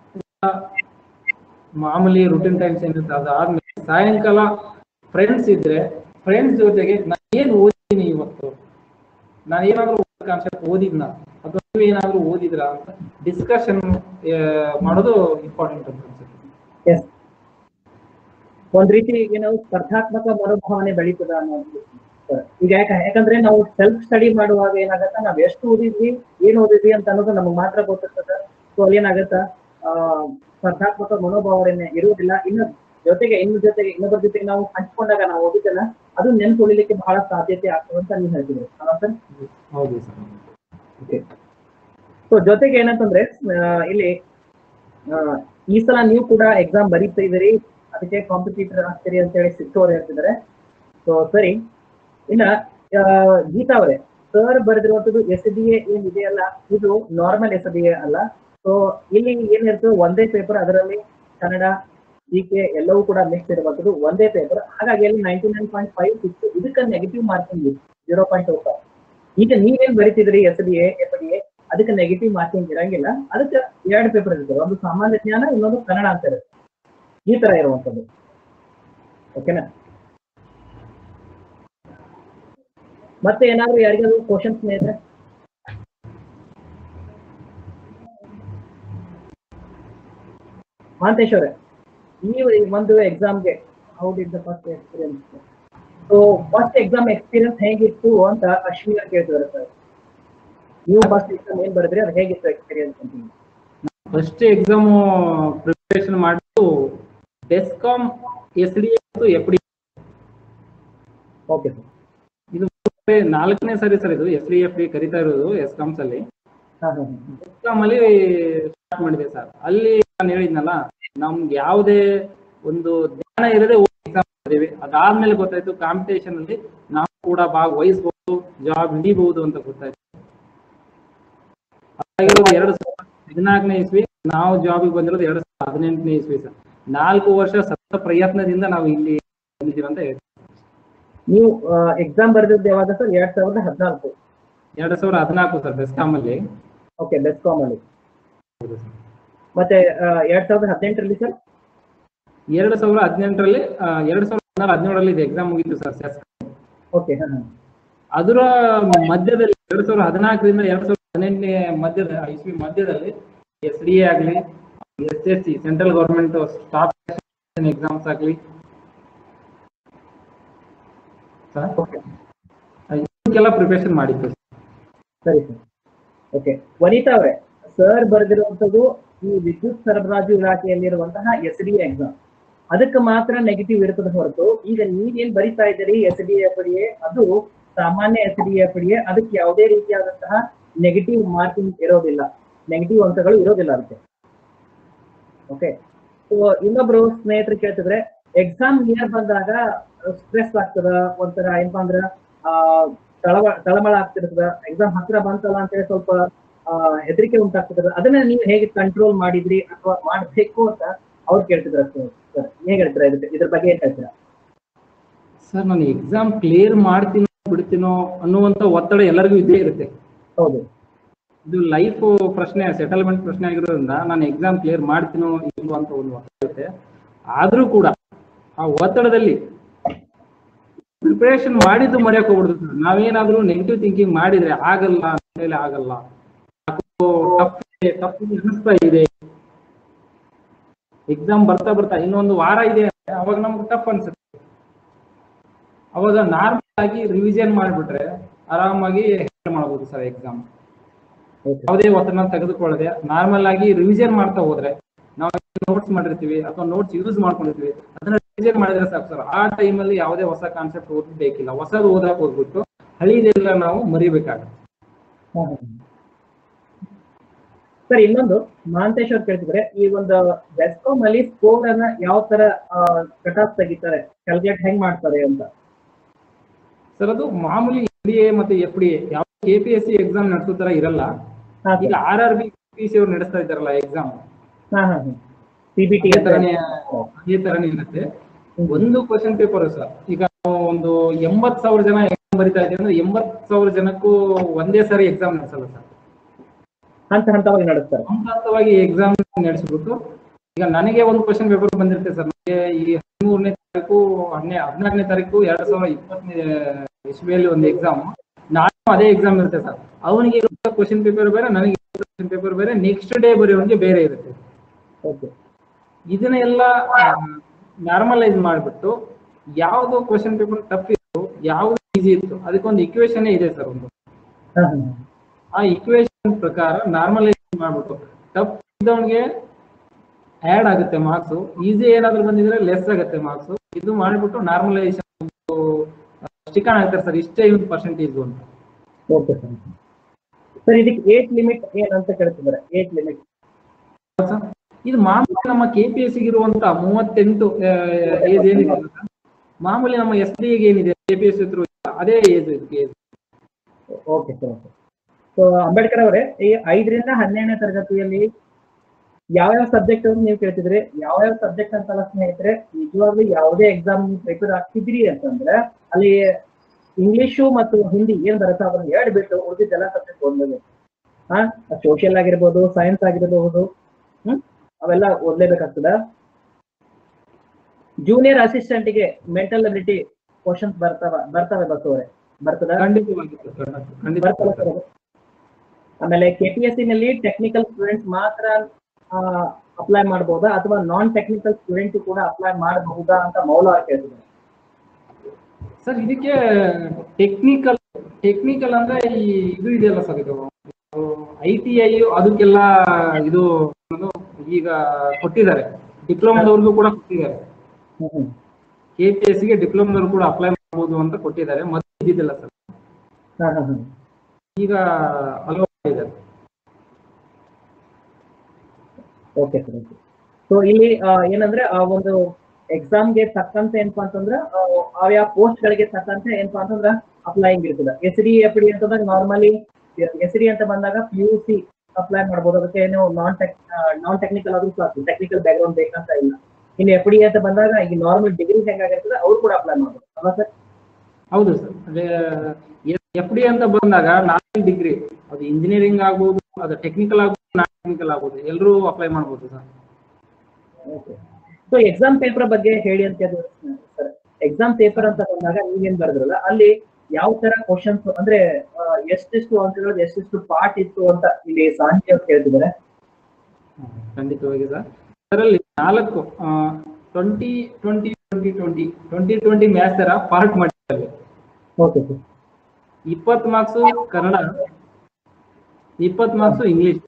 ಮಾಮೂಲಿ ರುಟೀನ್ ಟೈಮ್ಸ್ ಏನಿರುತ್ತೆ ಅದಾದ್ಮೇಲೆ ಸಾಯಂಕಾಲ ಫ್ರೆಂಡ್ಸ್ ಇದ್ರೆ ಫ್ರೆಂಡ್ಸ್ ಜೊತೆಗೆ ನಾನು ಏನ್ ಓದಿದ್ದೀನಿ ಇವತ್ತು ನಾನು ಏನಾದ್ರೂ ಕಾನ್ಸೆಪ್ಟ್ ಓದಿದ್ನ ಅಥವಾ ನೀವು ಏನಾದ್ರೂ ಓದಿದ್ರಾ ಅಂತ ಡಿಸ್ಕಷನ್ ಮಾಡೋದು ಇಂಪಾರ್ಟೆಂಟ್ ಅಂತ ಅನ್ಸುತ್ತೆ ಎಸ್ ಒಂದ್ ರೀತಿ ಈಗ ನಾವು ಸ್ಪರ್ಧಾತ್ಮಕ ಮನೋಭಾವನೆ ಬೆಳೀತದ ಅನ್ನೋದು ಸರ್. ಈಗ ಯಾಕ ಯಾಕಂದ್ರೆ ನಾವು ಸೆಲ್ಫ್ ಸ್ಟಡಿ ಮಾಡುವಾಗ ಏನಾಗತ್ತ ನಾವ್ ಎಷ್ಟು ಓದಿದ್ವಿ ಏನ್ ಓದಿದ್ವಿ ಅಂತ ಅನ್ನೋದು ನಮಗ್ ಮಾತ್ರ ಗೊತ್ತಿರ್ತದ ಸೊ ಅಲ್ಲಿ ಏನಾಗತ್ತ ಆ ಸ್ಪರ್ಧಾತ್ಮಕ ಮನೋಭಾವನೆ ಇರುವುದಿಲ್ಲ ಇನ್ನು ಜೊತೆಗೆ ಇನ್ನು ಜೊತೆಗೆ ಇನ್ನೊಬ್ಬರ ಜೊತೆಗೆ ನಾವು ಹಂಚ್ಕೊಂಡಾಗ ನಾವು ಓದಿದ್ದಲ್ಲ ಅದು ನೆನ್ಪು ಉಳಿಲಿಕ್ಕೆ ಬಹಳ ಸಾಧ್ಯತೆ ಆಗ್ತದೆ ಅಂತ ನೀವು ಹೇಳ್ತಿದ್ರಿ ಅಲ್ವಾ ಸರ್ ಹೌದು ಸರ್ ಸೊ ಜೊತೆಗೆ ಏನಂತಂದ್ರೆ ಆ, ಇಲ್ಲಿ ಆ, ಈ ಸಲ ನೀವು ಕೂಡ ಎಕ್ಸಾಮ್ ಬರೀತಾ ಇದ್ದೀರಿ ಅದಕ್ಕೆ ಕಾಂಪಿಟೇಟರ್ ಆಗ್ತೀರಿ ಅಂತ ಹೇಳಿ ಸಿಟ್ಟು ಅವ್ರು ಹೇಳ್ತಿದ್ದಾರೆ ಸೊ ಸರಿ ಇನ್ನ ಆ, ಗೀತಾ ಅವರೇ ಸರ್ ಬರೆದಿರುವಂತದ್ದು ಎಸ್ ಡಿ ಎ ಏನ್ ಇದೆಯಲ್ಲ ಇದು ನಾರ್ಮಲ್ ಎಸ್ ಡಿ ಎ ಅಲ್ಲ ಸೊ ಇಲ್ಲಿ ಏನಿರ್ತದೆ ಒಂದೇ ಪೇಪರ್ ಅದರಲ್ಲಿ ಕನ್ನಡ ಜಿ ಕೆ ಎಲ್ಲವೂ ಕೂಡ ಮಿಕ್ಸ್ ಇರುವಂತದ್ದು ಒಂದೇ ಪೇಪರ್ ಹಾಗಾಗಿ ಅಲ್ಲಿ ninety nine point five six ಇದಕ್ಕೆ negative marking zero point two five ಈಗ ನೀವೇನ್ ಬರೀತಿದ್ರಿ S D A F D A ಅದಕ್ಕೆ ನೆಗೆಟಿವ್ ಮಾರ್ಕಿಂಗ್ ಇರಂಗಿಲ್ಲ ಅದಕ್ಕೆ ಎರಡು ಪೇಪರ್ ಇರ್ತದೆ ಒಂದು ಸಾಮಾನ್ಯ ಜ್ಞಾನ ಇನ್ನೊಂದು ಕನ್ನಡ ಅಂತ ಇರುತ್ತೆ ಈ ತರ ಇರುವಂತದ್ದು ಓಕೆನಾ ಮತ್ತೆ ಏನಾದ್ರು ಯಾರಿಗಾದ್ರು ಕ್ವಶನ್ಸ್ ಇದ್ರೆ ಮಹಾಂತೇಶ್ ಅವರೇ ನೀವು ಈ ಒಂದು ಎಕ್ಸಾಮ್ಗೆ how did the first experience so first exam experience ಹೇಗಿತ್ತು ಅಂತ ಅಶ್ವಿನಿ ಅವ್ರು ಕೇಳ್ತಿದ್ದಾರೆ ಸರ್ ನೀವು ಫಸ್ಟ್ ಎಕ್ಸಾಮ್ ಏನ್ ಬರೆದ್ರಿ ಅದು ಹೇಗಿತ್ತು ಎಕ್ಸ್ಪೀರಿಯನ್ಸ್ ಅಂತ ಫಸ್ಟ್ ಎಕ್ಸಾಮ್ ಪ್ರಿಪರೇಷನ್ ಮಾಡಿದ್ದು BESCOM S D F D okay sir ಇದು ನಾಲ್ಕನೇ ಸರಿ ಸರ್ ಇದು ಎಸ್ ಡಿ ಎಫ್ ಡಿ ಕರಿತಾ ಇರೋದು ಎಸ್ಕಾಮ್ಸ್ ಅಲ್ಲಿ ಹಾ ಹಾ ಎಸ್ಕಾಮ್ ಅಲ್ಲಿ ಸ್ಟಾರ್ಟ್ ಮಾಡಿದೆ ಸರ್ ಅಲ್ಲಿ ನಾನು ಹೇಳಿದ್ನಲ್ಲ ನಮ್ಗೆ ಯಾವುದೇ ಒಂದು ಜ್ಞಾನ ಇರದೆ ಎಕ್ಸಾಮ್ ಮಾಡಿದೀವಿ ಅದಾದ್ಮೇಲೆ ಗೊತ್ತಾಯ್ತು ಕಾಂಪಿಟೇಷನ್ ಅಲ್ಲಿ ನಾವು ಕೂಡ ಭಾಗವಹಿಸಬಹುದು ಜಾಬ್ ಹಿಡಿಬಹುದು ಅಂತ ಗೊತ್ತಾಯ್ತು ಅದಾಗಿರೋದು ಎರಡು ಸಾವಿರದ ಹದಿನಾಲ್ಕನೇ ಇಸ್ವಿ ನಾವು ಜಾಬಿಗೆ ಬಂದಿರೋದು ಎರಡು ಸಾವಿರದ ಹದಿನೆಂಟನೇ ಇಸ್ವಿ ಸರ್ ನಾಲ್ಕು ವರ್ಷ ಸತತ ಪ್ರಯತ್ನದಿಂದ ನಾವು ಇಲ್ಲಿ ಬಂದಿದ್ದೀವಿ ಅಂತ ಹೇಳ್ತೀವಿ ನೀವು ಎಕ್ಸಾಮ್ ಬರೆದಿದ್ದು ಯಾವಾಗ ಸರ್ ಎರಡ್ ಸಾವಿರದ ಹದಿನಾಲ್ಕು ಎರಡು ಸಾವಿರದ ಹದಿನಾಲ್ಕು ಸರ್ ಬೆಸ್ಕಾಮ್ ಅಲ್ಲಿ ಓಕೆ ಬೆಸ್ಕಾಮ್ ಅಲ್ಲಿ ಮತ್ತೆ ಆ, ಎರಡ್ ಸಾವಿರದ ಹದಿನೆಂಟರಲ್ಲಿ ಸರ್ ಎರಡು ಸಾವಿರದ ಹದಿನೆಂಟರಲ್ಲಿ ಎರಡು ಸಾವಿರದ ಹದಿನಾರು ಹದಿನೇಳರಲ್ಲಿ ಇದು ಎಕ್ಸಾಮ್ ಮುಗೀತು ಸರ್ ಸೆಸ್ ಓಕೆ ಹಾ ಹಾ ಅದರ ಮಧ್ಯದಲ್ಲಿ ಎರಡ್ ಸಾವಿರದ ಹದಿನಾಲ್ಕರಿಂದ ಎರಡ್ ಸಾವಿರದ ಹದಿನೆಂಟನೇ ಮಧ್ಯದ ಇಸ್ವಿ ಮಧ್ಯದಲ್ಲಿ ಎಸ್ ಡಿ ಎ ಆಗಲಿ S S C central government staff exams ಆಗಲಿ ಓಕೆ ಇದಕ್ಕೆಲ್ಲ ಪ್ರಿಪರೇಷನ್ ಮಾಡಿತ್ತು ಸರಿ ಸರ್ ಓಕೆ ವನಿತಾ ಅವರೇ ಸರ್ ಬರೆದಿರುವಂತದ್ದು ಈ ವಿದ್ಯುತ್ ಸರಬರಾಜು ಇಲಾಖೆಯಲ್ಲಿರುವಂತಹ ಎಸ್ ಡಿ ಎಕ್ಸಾಮ್ ಅದಕ್ಕೆ ಮಾತ್ರ ನೆಗೆಟಿವ್ ಇರ್ತದೆ ಹೊರತು ಈಗ ನೀವೇನ್ ಬರಿತಾ ಇದ್ದೀರಿ S D F D A ಅದು ಸಾಮಾನ್ಯ S D F D A ಅದಕ್ಕೆ ಯಾವುದೇ ರೀತಿಯಾದಂತಹ ನೆಗೆಟಿವ್ ಮಾರ್ಕಿಂಗ್ ಇರೋದಿಲ್ಲ ನೆಗೆಟಿವ್ ಅಂಕಗಳು ಇರೋದಿಲ್ಲ ಅದಕ್ಕೆ ಓಕೆ ಸೊ ಇನ್ನೊಬ್ರು ಸ್ನೇಹಿತರು ಕೇಳ್ತಿದ್ರೆ ಎಕ್ಸಾಮ್ ನಿಯರ್ ಬಂದಾಗ ಸ್ಟ್ರೆಸ್ ಆಗ್ತದ ಒಂಥರ ಏನಪ್ಪಾ ಅಂದ್ರ ಆ ತಳವ ತಳಮಳ ಆಗ್ತಿರ್ತದ ಎಕ್ಸಾಮ್ ಹತ್ರ ಬಂತಲ್ಲ ಅಂತೇಳಿ ಸ್ವಲ್ಪ ಆ, ಹೆದರಿಕೆ ಉಂಟಾಗ್ತದ ಅದನ್ನ ನೀವು ಹೇಗೆ ಕಂಟ್ರೋಲ್ ಮಾಡಿದ್ರಿ ಅಥವಾ ಮಾಡ್ಬೇಕು ಅಂತ ಅವ್ರು ಕೇಳ್ತಿದ್ರ ಸರ್ ಹೇಗೆ ಹೇಳ್ತೀರಾ ಇದ್ರ ಇದ್ರ ಬಗ್ಗೆ ಏನ್ ಹೇಳ್ತೀರಾ ಸರ್ ನಾನು ಎಕ್ಸಾಮ್ ಕ್ಲಿಯರ್ ಮಾಡ್ತೀನೋ ಬಿಡ್ತೀನೋ ಅನ್ನುವಂತ ಒತ್ತಡ ಎಲ್ಲರಿಗೂ ಇದ್ದೇ ಇರುತ್ತೆ ಹೌದು ಇದು ಲೈಫ್ ಪ್ರಶ್ನೆ ಸೆಟಲ್ಮೆಂಟ್ ಪ್ರಶ್ನೆ ಆಗಿರೋದ್ರಿಂದ ನಾನು ಎಕ್ಸಾಮ್ ಕ್ಲಿಯರ್ ಮಾಡ್ತೀನೋ ಇಲ್ವೋ ಅಂತ ಒಂದು ಒತ್ತಡ ಇರುತ್ತೆ ಆದ್ರೂ ಕೂಡ ಆ ಒತ್ತಡದಲ್ಲಿ ಪ್ರಿಪರೇಷನ್ ಮಾಡಿದ್ದು ಮರೆಯಕ್ ಹೋಗ್ಬಿಡುದು ಸರ್ ನಾವೇನಾದ್ರೂ ನೆಗೆಟಿವ್ ಥಿಂಕಿಂಗ್ ಮಾಡಿದ್ರೆ ಆಗಲ್ಲ ಮೇಲೆ ಆಗಲ್ಲ ಟಫ್ ಇದೆ ಟಫ್ ಅನಿಸ್ತಾ ಇದೆ ಎಕ್ಸಾಮ್ ಬರ್ತಾ ಬರ್ತಾ ಇನ್ನೊಂದು ವಾರ ಇದೆ ಅವಾಗ ನಮ್ಗೆ ಟಫ್ ಅನ್ಸುತ್ತೆ ಅವಾಗ ನಾರ್ಮಲ್ ಆಗಿ ರಿವಿಷನ್ ಮಾಡಿಬಿಟ್ರೆ ಆರಾಮಾಗಿ handle ಮಾಡ್ಬೋದು ಸರ್ ಎಕ್ಸಾಮ್ ಓಕೆ ಯಾವುದೇ ಒತ್ತಡ ತೆಗೆದುಕೊಳ್ಳದೆ ನಾರ್ಮಲ್ ಆಗಿ ರಿವಿಷನ್ ಮಾಡ್ತಾ ಹೋದ್ರೆ ನಾವು ನೋಟ್ಸ್ ಮಾಡಿರ್ತೀವಿ ಅಥವಾ ನೋಟ್ಸ್ ಯೂಸ್ ಮಾಡ್ಕೊಂಡಿರ್ತೀವಿ ಅದನ್ನ ರಿವಿಷನ್ ಮಾಡಿದ್ರೆ ಸಾಕು ಸರ್ ಆ ಟೈಮಲ್ಲಿ ಯಾವುದೇ ಹೊಸ ಕಾನ್ಸೆಪ್ಟ್ ಓದಬೇಕಿಲ್ಲ ಹೊಸದು ಓದಕ್ ಹೋಗ್ಬಿಟ್ಟು ಹಳಿದೆಲ್ಲ ನಾವು ಮರಿಬೇಕಾಗುತ್ತೆ ಸರ್ ಇನ್ನೊಂದು ಮಹಾಂತೇಶ್ ಅವ್ರು ಕೇಳ್ತಿದ್ರೆ ಈ ಒಂದು ಬೆಸ್ಕಾಮ್ ಅಲ್ಲಿ ಸ್ಕೋರ್ ಅನ್ನ ಯಾವ ತರ ಕಟ್ ಆಫ್ ತೆಗಿತಾರೆ ಕ್ಯಾಲ್ಕುಲೇಟ್ ಹೆಂಗ್ ಮಾಡ್ತಾರೆ ಅಂತ ಸರ್ ಅದು ಮಾಮೂಲಿ ಡಿ ಎ ಮತ್ತೆ ಎಫ್ ಡಿ ಎ ಯಾವ K P S C exam ನಡೆಸೋ ತರ ಇರಲ್ಲ ಹಾ ಈಗ R R B P C ಅವ್ರು ನಡೆಸ್ತಾ ಇದ್ದಾರಲ್ಲ ಎಕ್ಸಾಮ್ ಹಾ ಹಾ ಸಿಬಿಟಿ ಅದೇ ತರನೇ ಅದೇ ತರನೇ ಇರುತ್ತೆ ಒಂದು ಕ್ವಶನ್ ಪೇಪರ್ ಸರ್ ಈಗ ನಾವು ಒಂದು ಎಂಬತ್ ಸಾವಿರ ಜನ ಎಕ್ಸಾಮ್ ಬರಿತಾ ಇದ್ದೀವಿ ಅಂದ್ರೆ ಎಂಬತ್ ಸಾವಿರ ಜನಕ್ಕೂ ಒಂದೇ ಸಾರಿ ಎಕ್ಸಾಮ್ ನಡೆಸಲ್ಲ ಸರ್ ಹಂತ ಹಂತವಾಗಿ ನಡೆಸ್ತಾರೆ ಹಂತ ಹಂತವಾಗಿ ಎಕ್ಸಾಮ್ ನಡೆಸ್ಬಿಟ್ಟು ಈಗ ನನಗೆ ಒಂದು ಕ್ವಶನ್ ಪೇಪರ್ ಬಂದಿರುತ್ತೆ ಸರ್ ನನಗೆ ಈ ಹದಿಮೂರನೇ ತಾರೀಕು ಹನ್ನೆ ಹದಿನಾಲ್ಕನೇ ತಾರೀಕು ಎರಡ್ ಸಾವಿರದ ಇಪ್ಪತ್ತನೇ ಇಸ್ವಿಯಲ್ಲಿ ಒಂದು ಎಕ್ಸಾಮ್ ನಾನು ಅದೇ ಎಕ್ಸಾಮ್ ಇರುತ್ತೆ ಸರ್ ಅವನಿಗೆ ಇರೋ ಕ್ವಶನ್ ಪೇಪರ್ ಬೇರೆ ನನಗೆ ಕ್ವಶನ್ ಪೇಪರ್ ಬೇರೆ ನೆಕ್ಸ್ಟ್ ಡೇ ಬರೆಯೋನಿಗೆ ಬೇರೆ ಇರುತ್ತೆ ಓಕೆ ಇದನ್ನೆಲ್ಲ ನಾರ್ಮಲೈಸ್ ಮಾಡಿಬಿಟ್ಟು ಯಾವ್ದು ಕ್ವಶನ್ ಪೇಪರ್ ಟಫ್ ಇತ್ತು ಯಾವ್ದು ಈಸಿ ಇತ್ತು ಅದಕ್ಕೊಂದು ಇಕ್ವೇಶನ್ ಇದೆ ಸರ್ ಒಂದು ಹಾ ಹಾ ಆ ಇಕ್ವೇಶನ್ ಪ್ರಕಾರ ನಾರ್ಮಲೈಸ್ ಮಾಡ್ಬಿಟ್ಟು ಟಫ್ ಇದ್ದವನಿಗೆ ಆ್ಯಡ್ ಆಗುತ್ತೆ ಮಾರ್ಕ್ಸ್ ಈಸಿ ಏನಾದ್ರು ಬಂದಿದ್ರೆ ಲೆಸ್ ಆಗುತ್ತೆ ಮಾರ್ಕ್ಸ್ ಇದು ಮಾಡಿಬಿಟ್ಟು ನಾರ್ಮಲೈಸೇಷನ್ ಸ್ಟಿಕ್ ಆಗ್ತಾರೆ ಸರ್ ಇಷ್ಟೇ ಒಂದು ಪರ್ಸೆಂಟೇಜ್ ಅಂತ ಓಕೆ ಸರ್ ಸರ್ ಇದಕ್ಕೆ ಏಟ್ ಲಿಮಿಟ್ ಏನಂತ ಕೇಳ್ತಿದ್ದಾರೆ ಏಟ್ ಲಿಮಿಟ್ ಇದು ಮಾಮೂಲಿ ನಮ್ಮ ಕೆ ಪಿ ಎಸ್ ಇರುವಂತ ಮೂವತ್ತೆಂಟು ಏಜ್ ಏನಿದೆ ಅಲ್ಲ sir? ಮಾಮೂಲಿ ನಮ್ಮ ಎಸ್ ಡಿ ಏನಿದೆ ಕೆ ಪಿ ಎಸ್ ಅದೇ ಏಜ್ ಇದಕ್ಕೆ age. Okay sir okay so Ambedkar ಅವರೇ ಈ ಐದರಿಂದ ಹನ್ನೆರಡನೇ ತರಗತಿಯಲ್ಲಿ ಯಾವ್ಯಾವ ಸಬ್ಜೆಕ್ಟ್ ನೀವು ಕೇಳ್ತಿದ್ರಿ ಯಾವ್ಯಾವ ಸಬ್ಜೆಕ್ಟ್ ಅಂತಲ್ಲ ಸ್ನೇಹಿತರೆ ನಿಜವಾಗ್ಲೂ ಯಾವುದೇ ಎಕ್ಸಾಮ್ ಪ್ರಿಪೇರ್ ಆಗ್ತಿದ್ರಿ ಅಂತಂದ್ರೆ ಅಲ್ಲಿ ಇಂಗ್ಲಿಷು ಮತ್ತು ಹಿಂದಿ ಏನ್ ಬರುತ್ತೆ ಅದನ್ನ ಎರಡು ಬಿಟ್ಟು ಉಳಿದಿದ್ದೆಲ್ಲ ಸಬ್ಜೆಕ್ಟ್ ಓದ್ಲೇಬೇಕು ಹಾ ಸೋಷಿಯಲ್ ಆಗಿರ್ಬೋದು ಸೈನ್ಸ್ ಆಗಿರಬಹುದು ಹ್ಮ್ ಅವೆಲ್ಲ ಓದ್ಲೇಬೇಕಾಗ್ತದ ಜೂನಿಯರ್ ಅಸಿಸ್ಟೆಂಟ್ಗೆ ಮೆಂಟಲ್ ಅಬಿಲಿಟಿ ಕ್ವಶನ್ಸ್ ಬರ್ತಾವ ಬರ್ತವೆ ಬರ್ತವ್ರೆ ಬರ್ತದ ಖಂಡಿತವಾಗಿ sir, ಖಂಡಿತ ಬರ್ತಲ್ಲ sir ಅದು? ಆಮೇಲೆ ಕೆಪಿಎಸ್ಸಿ ನಲ್ಲಿ ಟೆಕ್ನಿಕಲ್ ಸ್ಟೂಡೆಂಟ್ಸ್ ಮಾತ್ರ ಅಪ್ಲೈ ಮಾಡಬಹುದಾ ಅಥವಾ ನಾನ್ ಟೆಕ್ನಿಕಲ್ ಸ್ಟೂಡೆಂಟ್ ಕೂಡ ಅಪ್ಲೈ ಮಾಡಬಹುದಾ ಅಂತ ಮೌಲ ಕೇಳ್ತಿದ್ದಾರೆ ಸರ್ ಇದಕ್ಕೆ ಟೆಕ್ನಿಕಲ್ ಟೆಕ್ನಿಕಲ್ ಅಂದ್ರೆ ಈ ಇದು ಇದೆಯಲ್ಲ ಸರ್ ಇದು ಐ ಟಿ ಐ ಅದಕ್ಕೆಲ್ಲ ಇದು ಅನ್ನೋದು ಈಗ ಕೊಟ್ಟಿದ್ದಾರೆ ಡಿಪ್ಲೊಮಾದವ್ರಿಗೂ ಕೂಡ ಕೊಟ್ಟಿದ್ದಾರೆ ಕೆ ಪಿ ಎಸ್ ಗೆ ಡಿಪ್ಲೊಮಾದವ್ರು ಕೂಡ ಅಪ್ಲೈ ಮಾಡ್ಬೋದು ಅಂತ ಕೊಟ್ಟಿದ್ದಾರೆ ಮೊದಲು ಇದ್ದಿದ್ದಿಲ್ಲ ಸರ್ ಹಾ ಹಾ ಹಾ ಈಗ ಅಲೋ ಮಾಡಿದ್ದಾರೆ ಓಕೆ ಸರ್ ಓಕೆ ಸೊ ಇಲ್ಲಿ ಆ, ಏನಂದ್ರೆ ಆ ಒಂದು ಎಕ್ಸಾಮ್ಗೆ ತಕ್ಕಂತೆ ಏನಪ್ಪಾ ಅಂತಂದ್ರ ಆ, ಆಯಾ ಪೋಸ್ಟ್ ಗಳಿಗೆ ತಕ್ಕಂತೆ ಏನಪ್ಪಾ ಅಂತಂದ್ರ ಅಪ್ಲೈಯಿಂಗ್ ಇರ್ತದೆ ಎಸ್ ಡಿ ಎಫ್ ಡಿ ಅಂತಂದಾಗ ನಾರ್ಮಲಿ ಎಸ್ ಡಿ ಅಂತ ಬಂದಾಗ ಪಿ ಯು ಸಿ ಅಪ್ಲೈ ಮಾಡ್ಬೋದು ಅದಕ್ಕೆ ನೀವು ನಾನ್ ಟೆಕ್ ನಾನ್ ಟೆಕ್ನಿಕಲ್ ಆದ್ರೂ ಸಾಕು ಟೆಕ್ನಿಕಲ್ ಬ್ಯಾಕ್ ಗ್ರೌಂಡ್ ಬೇಕಂತ ಇಲ್ಲ ಇನ್ನು ಎಫ್ ಡಿ ಅಂತ ಬಂದಾಗ ಈಗ ನಾರ್ಮಲ್ ಡಿಗ್ರಿ ಹೆಂಗಾಗಿರ್ತದೆ ಅವ್ರು ಕೂಡ ಅಪ್ಲೈ ಮಾಡ್ಬೋದು ಅಲ್ವಾ ಸರ್ ಹೌದು ಸರ್ ಅದೇ ಎಫ್ ಡಿ ಅಂತ ಬಂದಾಗ ನಾಲ್ಕು ಡಿಗ್ರಿ ಅದು ಇಂಜಿನಿಯರಿಂಗ್ ಆಗ್ಬೋದು ಅದು ಟೆಕ್ನಿಕಲ್ ಆಗ್ಬೋದು ನಾನ್ ಟೆಕ್ನಿಕಲ್ ಆಗ್ಬೋದು ಎಲ್ಲರೂ ಅಪ್ಲೈ ಮಾಡ್ಬೋದು ಸರ್ ಸೊ ಎಕ್ಸಾಮ್ ಪೇಪರ್ ಬಗ್ಗೆ ಹೇಳಿ ಅಂತ ಸರ್ ಎಕ್ಸಾಮ್ ಪೇಪರ್ ಅಂತ ಬಂದಾಗ ನೀವೇನ್ ಬರೆದ್ರಲ್ಲ ಅಲ್ಲಿ ಯಾವ ತರ ಕ್ವಶನ್ಸ್ ಅಂದ್ರೆ ಆ, ಎಷ್ಟೆಷ್ಟು ಅಂಕಗಳು ಎಷ್ಟೆಷ್ಟು ಪಾರ್ಟ್ ಇತ್ತು ಅಂತ ಇಲ್ಲಿ ಸಾಂಜಿ ಅವ್ರು ಹೇಳ್ತಿದ್ದಾರೆ ಖಂಡಿತವಾಗಿ ಸರ್ ಅದರಲ್ಲಿ ನಾಲ್ಕು twenty twenty twenty twenty twenty twenty maths ತರ ಪಾರ್ಟ್ ಮಾಡಿದ್ದಾರೆ ಓಕೆ ಸರ್ ಇಪ್ಪತ್ತು ಮಾರ್ಕ್ಸ್ ಕನ್ನಡ ಇಪ್ಪತ್ತು marks English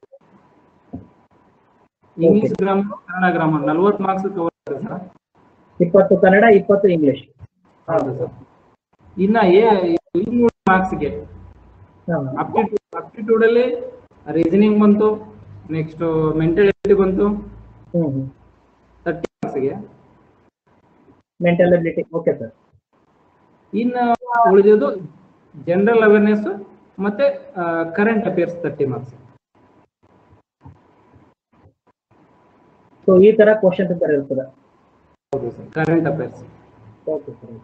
English grammar Kannada grammar ನಲ್ವತ್ತು ಮಾರ್ಕ್ಸ್ ಕವರ್ ಆಗುತ್ತೆ ಸರ್ ಇಪ್ಪತ್ತು ಕನ್ನಡ ಇಪ್ಪತ್ತು ಇಂಗ್ಲಿಷ್ ಹೌದು ಸರ್ ಇನ್ನ ಏ ಇನ್ನೂರು ಮಾರ್ಕ್ಸ್ಗೆ ಅಪ್ಟಿಟ್ಯೂಡ್ ಅಪ್ಟಿಟ್ಯೂಡ್ ಅಲ್ಲಿ ರೀಸನಿಂಗ್ ಬಂತು ನೆಕ್ಸ್ಟ್ ಮೆಂಟಲಿಟಿ ಬಂತು ಹ್ಮ್ ಹ್ಮ್ ತರ್ಟಿ ಮಾರ್ಕ್ಸ್ಗೆ ಮೆಂಟಲ್ ಅಬಿಲಿಟಿ ಓಕೆ ಸರ್ ಇನ್ನು ಉಳಿದಿದ್ದು ಜನರಲ್ ಅವೇರ್ನೆಸ್ ಮತ್ತೆ current affairs thirty marks so ಈ ತರ ಕ್ವಶನ್ ಪೇಪರ್ ಇರ್ತದೆ ಹೌದು sir current affairs okay sir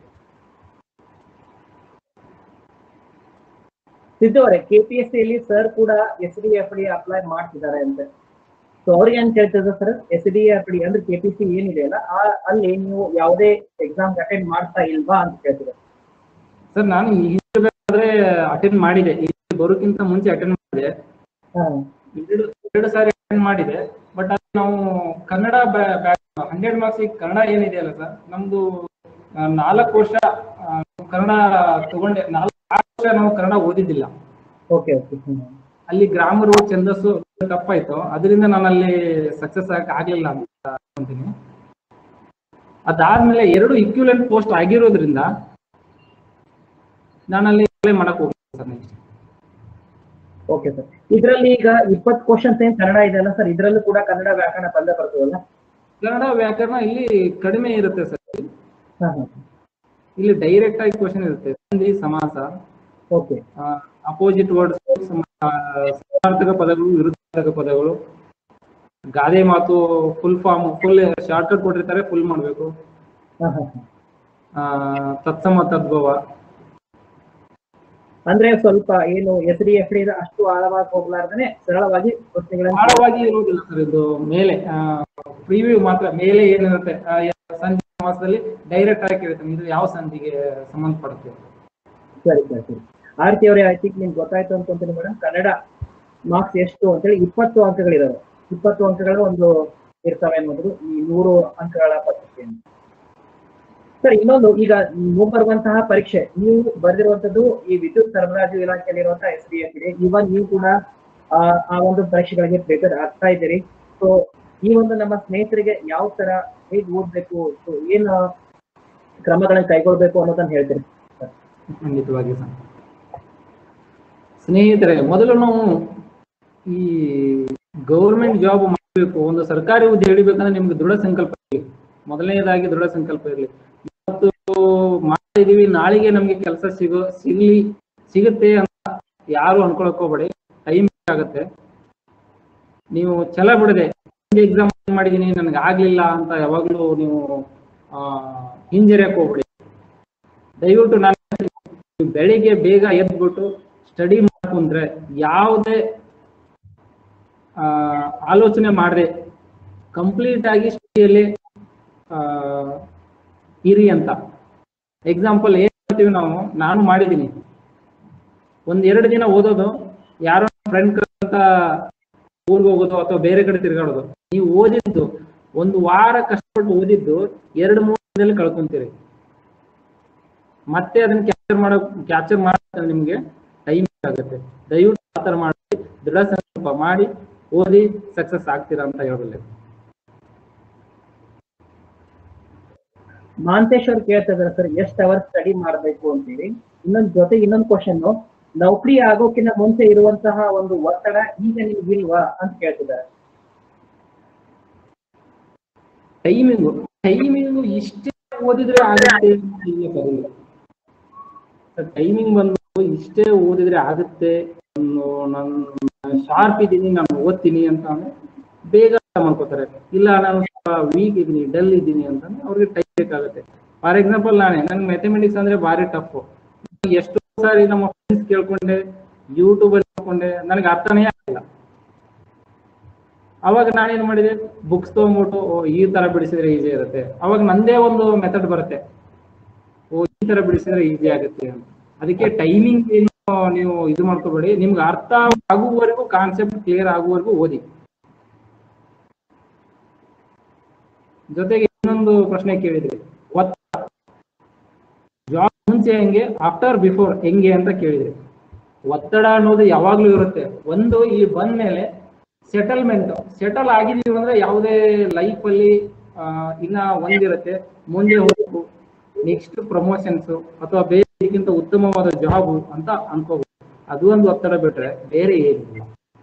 Siddu ಅವರೇ ಕೆಪಿಎಸ್ಸಿ ಅಲ್ಲಿ ಸರ್ ಕೂಡ S D F D apply ಮಾಡ್ತಿದ್ದಾರೆ ಅಂತೆ ಸೊ ಅವ್ರಿಗೆ ಏನ್ ಕೇಳ್ತಿದ್ರು sir S D F D ಅಂದ್ರೆ ಕೆಪಿಸಿ ಏನಿದೆ ಅಲ್ಲ ಆ- ಅಲ್ಲಿ ನೀವು ಯಾವುದೇ ಎಕ್ಸಾಮ್ ಅಟೆಂಡ್ ಮಾಡ್ತಾ ಇಲ್ವಾ ಅಂತ ಕೇಳ್ತಿದ್ದಾರೆ ಸರ್ ನಾನು ಇರಬೇಕಾದ್ರೆ ಅಟೆಂಡ್ ಮಾಡಿದೆ ಇಲ್ಲಿ ಬರೋಕ್ಕಿಂತ ಮುಂಚೆ ಅಟೆಂಡ್ ಮಾಡಿದೆ ಹಾ ಎರಡು ಎರಡು ಸಾರಿ ಅಟೆಂಡ್ ಮಾಡಿದೆ ಬಟ್ ಅದು ನಾವು ಕನ್ನಡ ಹಂಡ್ರೆಡ್ ಮಾರ್ಕ್ಸ್ ಕನ್ನಡ ಏನಿದೆ ಅಲ್ಲ ಸರ್ ನಮ್ದು ಆ, ನಾಲ್ಕು ವರ್ಷ ಆ, ಕನ್ನಡ ತಗೊಂಡೆ ನಾಲ್ಕು ವರ್ಷ ನಾವು ಕನ್ನಡ ಓದಿದ್ದಿಲ್ಲ ಓಕೆ ಓಕೆ ಹ್ಮ್ ಅಲ್ಲಿ ಗ್ರಾಮರು ಛಂದಸ್ಸು ತಪ್ಪಾಯ್ತು ಅದರಿಂದ ನಾನು ಅಲ್ಲಿ ಸಕ್ಸಸ್ ಆಗಕ್ಕೆ ಆಗ್ಲಿಲ್ಲ ಅಂತ ಅನ್ಕೊಂತೀನಿ ಅದಾದ್ಮೇಲೆ ಎರಡು ಇಕ್ವಿಲೆಂಟ್ ಪೋಸ್ಟ್ ಆಗಿರೋದ್ರಿಂದ ನಾನು ಅಲ್ಲಿ ಅಪ್ಲೈ ಮಾಡಕ್ ಹೋಗ್ತೀನಿ ಸರ್ ನೆಕ್ಸ್ಟ್ ಓಕೆ ಸರ್ ಇದರಲ್ಲಿ ಈಗ ಇಪ್ಪತ್ತು ಕ್ವಶನ್ಸ್ ಏನ್ ಕನ್ನಡ ಇದೆ ಅಲ್ಲ ಸರ್ ಇದ್ರಲ್ಲೂ ಕೂಡ ಕನ್ನಡ ವ್ಯಾಕರಣ ಬಂದೇ ಬರ್ತದಲ್ಲ ಕನ್ನಡ ವ್ಯಾಕರಣ ಇಲ್ಲಿ ಕಡಿಮೆ ಇರುತ್ತೆ ಸರ್ ಹಾ ಹಾ ಇಲ್ಲಿ ಡೈರೆಕ್ಟ್ ಆಗಿ ಕ್ವಶನ್ ಇರುತ್ತೆ ಸಂಧಿ ಸಮಾಸ ಓಕೆ ಅಪೋಸಿಟ್ ವರ್ಡ್ಸ್ ಸಮಾನಾರ್ಥಕ ಪದಗಳು ವಿರುದ್ಧಾರ್ಥಕ ಪದಗಳು ಗಾದೆ ಮಾತು full form full short cut ಕೊಟ್ಟಿರ್ತಾರೆ ಫುಲ್ ಮಾಡಬೇಕು ಹಾ ಹಾ ಹಾ ತತ್ಸಮ ತದ್ಭವ ಅಂದ್ರೆ ಸ್ವಲ್ಪ ಏನು ಎಸ್ ಡಿ ಎಫ್ ಡಿ ಅಷ್ಟು ಆಳವಾಗಿ ಹೋಗ್ಲಾರ್ದೇನೆ ಸರಳವಾಗಿ ಪ್ರಶ್ನೆಗಳನ್ನ ಆಳವಾಗಿ ಇರುವುದಿಲ್ಲ ಸರ್ ಇದು ಮೇಲೆ ಪ್ರಿವ್ಯೂ ಮಾತ್ರ ಮೇಲೆ ಏನಿರುತ್ತೆ ಆ, ಯಾವ ಸಂಧಿ ಸಮಾಸದಲ್ಲಿ ಡೈರೆಕ್ಟ್ ಆಗಿ ಕೇಳುತ್ತೆ ಇದು ಯಾವ ಸಂಧಿಗೆ ಸಂಬಂಧಪಡುತ್ತೆ ಸರಿ ಸರಿ ಸರಿ ಆರತಿ ಅವರೇ ಐ ಥಿಂಕ್ ನಿಮ್ಗೆ ಗೊತ್ತಾಯ್ತು ಅನ್ಕೊಂತೀನಿ ಮೇಡಮ್ ಕನ್ನಡ ಮಾರ್ಕ್ಸ್ ಎಷ್ಟು ಅಂತೇಳಿ ಇಪ್ಪತ್ತು ಅಂಕಗಳಿದಾವೆ ಇಪ್ಪತ್ತು ಅಂಕಗಳು ಒಂದು ಇರ್ತವೆ ಅನ್ನೋದು ಈ ನೂರು ಅಂಕಗಳ ಪತ್ರಿಕೆಯನ್ನು ಸರ್ ಇನ್ನೊಂದು ಈಗ ಮುಂಬರುವಂತಹ ಪರೀಕ್ಷೆ ನೀವು ಬರೆದಿರುವಂತದ್ದು ಈ ವಿದ್ಯುತ್ ಸರಬರಾಜು ಇಲಾಖೆಯಲ್ಲಿರುವಂತಹ ಎಸ್ ಡಿ ಎಫ್ ಇದೆ ಇವನ್ ನೀವು ಕೂಡ ಆ ಆ ಒಂದು ಪರೀಕ್ಷೆಗಳಿಗೆ ಪ್ರಿಪೇರ್ ಆಗ್ತಾ ಇದ್ದೀರಿ ಸೊ ಈ ಒಂದು ನಮ್ಮ ಸ್ನೇಹಿತರಿಗೆ ಯಾವ ತರ ಹೇಗ್ ಓದ್ಬೇಕು ಸೊ ಏನು ಕ್ರಮಗಳನ್ನ ಕೈಗೊಳ್ಬೇಕು ಅನ್ನೋದನ್ನ ಹೇಳ್ತೀರಿ ಸರ್ ಖಂಡಿತವಾಗಿ ಸರ್ ಸ್ನೇಹಿತರೆ ಮೊದಲು ನಾವು ಈ ಗೌರ್ಮೆಂಟ್ ಜಾಬ್ ಮಾಡಬೇಕು ಒಂದು ಸರ್ಕಾರಿ ಹುದ್ದೆ ಹಿಡಿಬೇಕಂದ್ರೆ ನಿಮ್ಗೆ ದೃಢ ಸಂಕಲ್ಪ ಇರಲಿ ಮೊದಲನೇದಾಗಿ ದೃಢ ಸಂಕಲ್ಪ ಇರಲಿ ಇವತ್ತು ಮಾಡಿದೀವಿ ನಾಳೆಗೆ ನಮ್ಗೆ ಕೆಲಸ ಸಿಗೋ ಸಿಗ್ಲಿ ಸಿಗುತ್ತೆ ಅಂತ ಯಾರು ಅನ್ಕೊಳಕ್ ಹೋಗ್ಬೇಡಿ ಟೈಮ್ ಆಗುತ್ತೆ ನೀವು ಛಲ ಬಿಡದೆ ಎಕ್ಸಾಮ್ ಮಾಡಿದೀನಿ ನನಗೆ ಆಗ್ಲಿಲ್ಲ ಅಂತ ಯಾವಾಗ್ಲೂ ನೀವು ಆ, ಹಿಂಜರಿಯಕ್ ಹೋಗ್ಬೇಡಿ ದಯವಿಟ್ಟು ನಾನು ನೀವು ಬೆಳಿಗ್ಗೆ ಬೇಗ ಎದ್ಬಿಟ್ಟು ಸ್ಟಡಿ ಮಾಡ್ಕೊಂಡ್ರೆ ಯಾವುದೇ ಆ, ಆಲೋಚನೆ ಮಾಡದೆ ಕಂಪ್ಲೀಟ್ ಆಗಿ ಸ್ಟಡಿಯಲ್ಲಿ ಇರಿ ಅಂತ ಎಕ್ಸಾಂಪಲ್ ಏನ್ ಮಾಡ್ತೀವಿ ನಾವು ನಾನು ಮಾಡಿದ್ದೀನಿ ಒಂದ್ ಎರಡು ದಿನ ಓದೋದು ಯಾರೋ ಫ್ರೆಂಡ್ ಅಂತ ಊರ್ಗೆ ಹೋಗೋದು ಅಥವಾ ಬೇರೆ ಕಡೆ ತಿರ್ಗಾಡೋದು ನೀವು ಓದಿದ್ದು ಒಂದು ವಾರ ಕಷ್ಟಪಟ್ಟು ಓದಿದ್ದು ಎರಡು ಮೂರು ದಿನದಲ್ಲಿ ಕಳ್ಕೊಂತೀರಿ ಮತ್ತೆ ಅದನ್ನ ಕ್ಯಾಪ್ಚರ್ ಮಾಡೋ ಕ್ಯಾಪ್ಚರ್ ಮಾಡಕ್ಕೆ ನಿಮ್ಗೆ ಟೈಮ್ ಆಗುತ್ತೆ ದಯವಿಟ್ಟು ಆ ಥರ ಮಾಡಿ ದೃಢ ಸಂಕಲ್ಪ ಮಾಡಿ ಓದಿ ಸಕ್ಸಸ್ ಆಗ್ತೀರಾ ಅಂತ ಹೇಳಬಲ್ಲೆ ಮಾಂತೇಶ್ವರ್ ಕೇಳ್ತಾ ಇದಾರೆ ಸರ್ ಎಷ್ಟ್ ಅವರ್ ಸ್ಟಡಿ ಮಾಡ್ಬೇಕು ಅಂತೇಳಿ ಇನ್ನೊಂದ್ ಜೊತೆಗೆ ಇನ್ನೊಂದು ಕ್ವಶನ್ ನೌಕರಿ ಆಗೋಕಿನ್ನ ಮುಂಚೆ ಇರುವಂತಹ ಒಂದು ಒತ್ತಡ ಈಗ ನಿಮ್ಗಿಲ್ವಾ ಅಂತ ಕೇಳ್ತಿದ್ದಾರೆ ಟೈಮಿಂಗು ಟೈಮಿಂಗು ಇಷ್ಟೇ ಓದಿದ್ರೆ ಆಗುತ್ತೆ ಅಂತ ಇಲ್ಲ ಸರ್ ಇಲ್ಲಿ. ಸರ್ ಟೈಮಿಂಗ್ ಬಂದು ಇಷ್ಟೇ ಓದಿದ್ರೆ ಆಗುತ್ತೆ ನಾನು ಶಾರ್ಪ್ ಇದ್ದೀನಿ ನಾನು ಓದ್ತೀನಿ ಅಂತ ಅಂದ್ರೆ ಬೇಗ ಮಾಡ್ಕೋತಾರೆ ಇಲ್ಲ ನಾನು ವೀಕ್ ಇದ್ದೀನಿ ಡಲ್ ಇದ್ದೀನಿ ಅಂತಂದ್ರೆ ಅವ್ರಿಗೆ ಟೈಮ್ ಬೇಕಾಗುತ್ತೆ ಫಾರ್ ಎಕ್ಸಾಂಪಲ್ ನಾನೇ ನನ್ಗೆ ಮ್ಯಾಥಮೆಟಿಕ್ಸ್ ಅಂದ್ರೆ ಭಾರಿ ಟಫ್ ಎಷ್ಟೋ ಸಾರಿ ನಮ್ಮ ಫ್ರೆಂಡ್ಸ್ ಕೇಳ್ಕೊಂಡೆ ಯೂಟ್ಯೂಬ್ ಅಲ್ಲಿ ನೋಡ್ಕೊಂಡೆ ನನಗೆ ಅರ್ಥನೇ ಆಗಿಲ್ಲ ಅವಾಗ ನಾನೇನ್ ಮಾಡಿದೆ ಬುಕ್ಸ್ ತಗೊಂಡ್ಬಿಟ್ಟು ಓ, ಈ ತರ ಬಿಡಿಸಿದ್ರೆ ಈಸಿ ಇರುತ್ತೆ ಅವಾಗ ನಂದೇ ಒಂದು ಮೆಥಡ್ ಬರುತ್ತೆ ಓ ಈ ತರ ಬಿಡಿಸಿದ್ರೆ ಈಸಿ ಆಗುತ್ತೆ ಅಂತ ಅದಕ್ಕೆ ಟೈಮಿಂಗ್ ಏನು ನೀವು ಇದು ಮಾಡ್ಕೋಬೇಡಿ ನಿಮ್ಗೆ ಅರ್ಥ ಆಗುವವರೆಗೂ ಕಾನ್ಸೆಪ್ಟ್ ಕ್ಲಿಯರ್ ಆಗುವವರೆಗೂ ಓದಿ ಜೊತೆಗೆ ಇನ್ನೊಂದು ಪ್ರಶ್ನೆ ಕೇಳಿದ್ರಿ ಒತ್ತಡ ಜಾಬ್ ಮುಂಚೆ ಹೆಂಗೆ ಆಫ್ಟರ್ ಬಿಫೋರ್ ಹೆಂಗೆ ಅಂತ ಕೇಳಿದ್ರಿ ಒತ್ತಡ ಅನ್ನೋದು ಯಾವಾಗ್ಲೂ ಇರುತ್ತೆ ಒಂದು ಇಲ್ಲಿ ಬಂದ ಮೇಲೆ ಸೆಟಲ್ಮೆಂಟ್ ಸೆಟಲ್ ಆಗಿದೀವಿ ಅಂದ್ರೆ ಯಾವುದೇ ಲೈಫ್ ಅಲ್ಲಿ ಆ, ಇನ್ನ ಒಂದಿರುತ್ತೆ ಮುಂದೆ ಹೋಗ್ಬೇಕು ನೆಕ್ಸ್ಟ್ ಪ್ರಮೋಷನ್ಸ್ ಅಥವಾ ಬೇರೆ ಇದಕ್ಕಿಂತ ಉತ್ತಮವಾದ ಜಾಬ್ ಅಂತ ಅನ್ಕೋಬಹುದು ಅದು ಒಂದು ಒತ್ತಡ ಬಿಟ್ರೆ ಬೇರೆ ಏನಿಲ್ಲ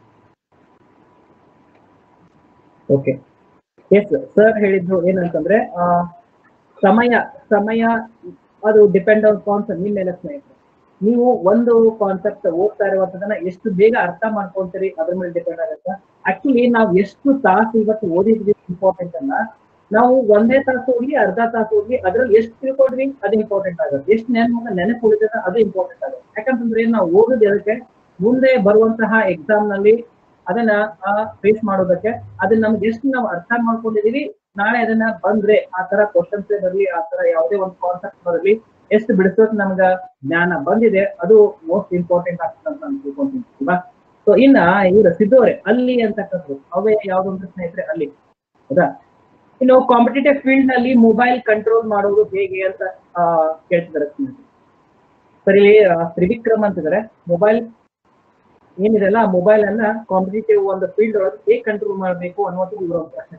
ಓಕೆ ಎಸ್ ಸರ್ ಹೇಳಿದ್ರು ಏನಂತಂದ್ರೆ ಆ, ಸಮಯ ಸಮಯ ಅದು ಡಿಪೆಂಡ್ ಆನ್ ಕಾನ್ಸೆಪ್ಟ್ ನಿಮ್ಮ ಮೇಲೆ ಸ್ನೇಹಿತರೆ ನೀವು ಒಂದು ಕಾನ್ಸೆಪ್ಟ್ ಓದ್ತಾ ಇರುವಂತದನ್ನ ಎಷ್ಟು ಬೇಗ ಅರ್ಥ ಮಾಡ್ಕೊಂತೀರಿ ಅದ್ರ ಮೇಲೆ ಡಿಪೆಂಡ್ ಆಗುತ್ತೆ ಆಕ್ಚುಲಿ ನಾವು ಎಷ್ಟು ತಾಸು ಇವತ್ತು ಓದಿದ್ವಿ ಇಂಪಾರ್ಟೆಂಟ್ ಅಲ್ಲ ನಾವು ಒಂದೇ ತಾಸು ಹೋಗಿ ಅರ್ಧ ತಾಸು ಹೋಗಿ ಅದ್ರಲ್ಲಿ ಎಷ್ಟು ತಿಳ್ಕೊಂಡ್ವಿ ಅದು ಇಂಪಾರ್ಟೆಂಟ್ ಆಗುತ್ತೆ ಎಷ್ಟು ನೆನಪು ನೆನಪು ಉಳಿತದ ಅದು ಇಂಪಾರ್ಟೆಂಟ್ ಆಗುತ್ತೆ ಯಾಕಂತಂದ್ರೆ ನಾವು ಓದೋದು ಎದಕ್ಕೆ ಮುಂದೆ ಬರುವಂತಹ ಎಕ್ಸಾಮ್ ನಲ್ಲಿ ಅದನ್ನ ಫೇಸ್ ಮಾಡೋದಕ್ಕೆ ಅದನ್ನ ನಮ್ಗೆ ಎಷ್ಟು ನಾವು ಅರ್ಥ ಮಾಡ್ಕೊಂಡಿದೀವಿ ನಾಳೆ ಅದನ್ನ ಬಂದ್ರೆ ಆ ತರ ಕ್ವಶನ್ಸ್ ಬರಲಿ ಆ ತರ ಯಾವುದೇ ಒಂದು ಕಾನ್ಸೆಪ್ಟ್ ಬರಲಿ ಎಷ್ಟು ಬಿಡಿಸೋಕ್ ನಮ್ಗ ಜ್ಞಾನ ಬಂದಿದೆ ಅದು ಮೋಸ್ಟ್ ಇಂಪಾರ್ಟೆಂಟ್ ಆಗ್ತದೆ ಅಂತ ನಾನು ತಿಳ್ಕೊಂತೀನಿ ಅಲ್ವಾ ಸೊ ಇನ್ನ ಇವ್ರ ಸಿದ್ದೋರೆ ಅಲ್ಲಿ ಅಂತಕ್ಕಂಥದ್ದು ಅವೇ ಯಾವ್ದೊಂದು ಸ್ನೇಹಿತರೆ ಅಲ್ಲಿ ಹೌದಾ ಇನ್ನು ಕಾಂಪಿಟೇಟಿವ್ ಫೀಲ್ಡ್ ನಲ್ಲಿ ಮೊಬೈಲ್ ಕಂಟ್ರೋಲ್ ಮಾಡೋದು ಹೇಗೆ ಅಂತ ಆ, ಕೇಳ್ತಿದ್ದಾರೆ ಸ್ನೇಹಿತರೆ ಸರಿ ಆ, ತ್ರಿವಿಕ್ರಮ್ ಅಂತಿದ್ದಾರೆ ಮೊಬೈಲ್ ಏನಿದೆಲ್ಲ ಆ ಮೊಬೈಲ್ ಅನ್ನ ಕಾಂಪಿಟೇಟಿವ್ ಒಂದು ಫೀಲ್ಡ್ ಒಳಗೆ ಹೇಗೆ ಕಂಟ್ರೋಲ್ ಮಾಡಬೇಕು ಅನ್ನೋದು ಇವ್ರ ಒಂದು ಪ್ರಶ್ನೆ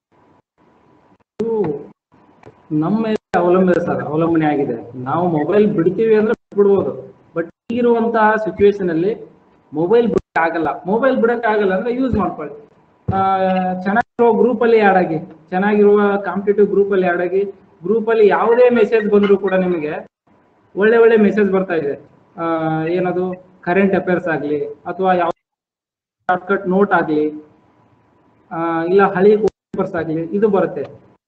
ಇದು ನಮ್ಮ ಮೇಲೆ ಅವಲಂಬನೆ ಸರ್ ಅವಲಂಬನೆ ಆಗಿದೆ ನಾವು ಮೊಬೈಲ್ ಬಿಡ್ತೀವಿ ಅಂದ್ರೆ ಬಿಡ್ಬೋದು ಬಟ್ ಈಗಿರುವಂತಹ ಸಿಚುವೇಶನ್ ಅಲ್ಲಿ ಮೊಬೈಲ್ ಬಿಡಕ್ ಆಗಲ್ಲ ಮೊಬೈಲ್ ಬಿಡಕ್ ಆಗಲ್ಲ ಅಂದ್ರೆ ಯೂಸ್ ಮಾಡ್ಕೊಳ್ಳಿ ಆ, ಚೆನ್ನಾಗಿರುವ ಗ್ರೂಪ್ ಅಲ್ಲಿ ಆಡ್ ಆಗಿ ಚೆನ್ನಾಗಿರುವ ಕಾಂಪಿಟೇಟಿವ್ ಗ್ರೂಪ್ ಅಲ್ಲಿ ಆಡ್ ಆಗಿ ಗ್ರೂಪ್ ಅಲ್ಲಿ ಯಾವುದೇ ಮೆಸೇಜ್ ಬಂದ್ರು ಕೂಡ ನಿಮಗೆ ಒಳ್ಳೆ ಒಳ್ಳೆ ಮೆಸೇಜ್ ಬರ್ತಾ ಇದೆ ಆ, ಏನದು ಕರೆಂಟ್ ಅಫೇರ್ಸ್ ಆಗ್ಲಿ ಅಥವಾ ಯಾವ ಶಾರ್ಟ್ಕಟ್ ನೋಟ್ ಆಗ್ಲಿ ಆ, ಇಲ್ಲ ಹಳಿ ಪೇಪರ್ಸ್ ಆಗ್ಲಿ ಇದು ಬರುತ್ತೆ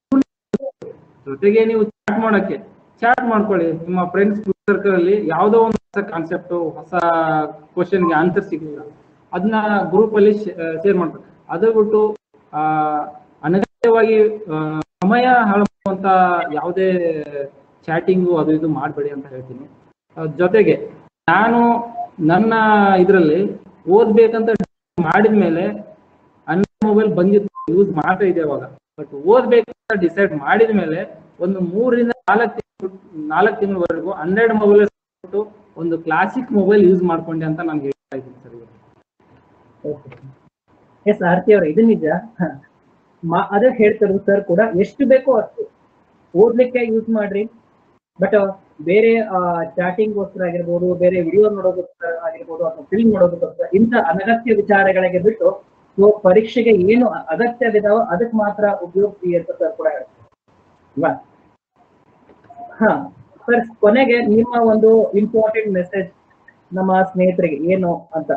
ಜೊತೆಗೆ ನೀವು ಚಾಟ್ ಮಾಡಕ್ಕೆ ಚಾಟ್ ಮಾಡ್ಕೊಳ್ಳಿ ನಿಮ್ಮ ಫ್ರೆಂಡ್ಸ್ ಸರ್ಕಲ್ ಅಲ್ಲಿ ಯಾವುದೋ ಒಂದು ಹೊಸ ಕಾನ್ಸೆಪ್ಟ್ ಹೊಸ ಕ್ವಶನ್ಗೆ ಆನ್ಸರ್ ಸಿಗಲಿಲ್ಲ ಅದನ್ನ ಗ್ರೂಪ್ ಅಲ್ಲಿ ಶೇರ್ ಮಾಡ್ಕೊಳ್ಳಿ ಅದು ಬಿಟ್ಟು ಆ ಅನಗತ್ಯವಾಗಿ ಆ, ಸಮಯ ಹಾಳು ಮಾಡುವಂತ ಯಾವುದೇ ಚಾಟಿಂಗು ಅದು ಇದು ಮಾಡಬೇಡಿ ಅಂತ ಹೇಳ್ತೀನಿ ಆ, ಜೊತೆಗೆ ನಾನು ನನ್ನ ಇದರಲ್ಲಿ ಓದ್ಬೇಕಂತ ಮಾಡಿದ್ಮೇಲೆ ನನ್ನ ಮೊಬೈಲ್ ಬಂದಿತ್ತು ಯೂಸ್ ಮಾಡ್ತಾ ಇದೆ ಅವಾಗ ಬಟ್ ಓದ್ಬೇಕಂತ ಡಿಸೈಡ್ ಮಾಡಿದ ಮೇಲೆ ಒಂದು ಮೂರರಿಂದ ನಾಲ್ಕು ತಿಂಗಳು ನಾಲ್ಕು ತಿಂಗಳವರೆಗೂ ಹನ್ನೆರಡು ಮೊಬೈಲ್ ಒಂದು ಕ್ಲಾಸಿಕ್ ಮೊಬೈಲ್ ಯೂಸ್ ಮಾಡ್ಕೊಂಡೆ ಅಂತ ನಾನು ಹೇಳ್ತಾ ಇದ್ದೀನಿ ಸರ್ ಇವತ್ತು ಎಸ್ ಆರ್ತಿ ಅವ್ರ ಇದು ನಿಜ ಹ. ಮಾ- ಅದೇ ಹೇಳ್ತಾರೆ ಸರ್ ಕೂಡ ಎಷ್ಟು ಬೇಕೋ ಅಷ್ಟು ಓದ್ಲಿಕ್ಕೆ ಯೂಸ್ ಮಾಡ್ರಿ ಬಟ್ ಬೇರೆ ಚಾಟಿಂಗ್ಗೋಸ್ಕರ ಆಗಿರ್ಬೋದು ಬೇರೆ ವಿಡಿಯೋ ನೋಡೋದಕ್ಕೋಸ್ಕರ ಆಗಿರ್ಬೋದು ಅಥವಾ ಫಿಲ್ಮ್ ನೋಡೋದಕ್ಕೋಸ್ಕರ ಇಂಥ ಅನಗತ್ಯ ವಿಚಾರಗಳಿಗೆ ಬಿಟ್ಟು ಸೊ ಪರೀಕ್ಷೆಗೆ ಏನು ಅಗತ್ಯವಿದಾವೋ ಅದಕ್ಕೆ ಮಾತ್ರ ಉಪಯೋಗಿಸಿ ಅಂತ ಸರ್ ಕೂಡ ಹೇಳ್ತಾರೆ ಅಲ್ವಾ ಹಾ ಸರ್ ಕೊನೆಗೆ ನಿಮ್ಮ ಒಂದು ಇಂಪಾರ್ಟೆಂಟ್ ಮೆಸೇಜ್ ನಮ್ಮ ಸ್ನೇಹಿತರಿಗೆ ಏನು ಅಂತ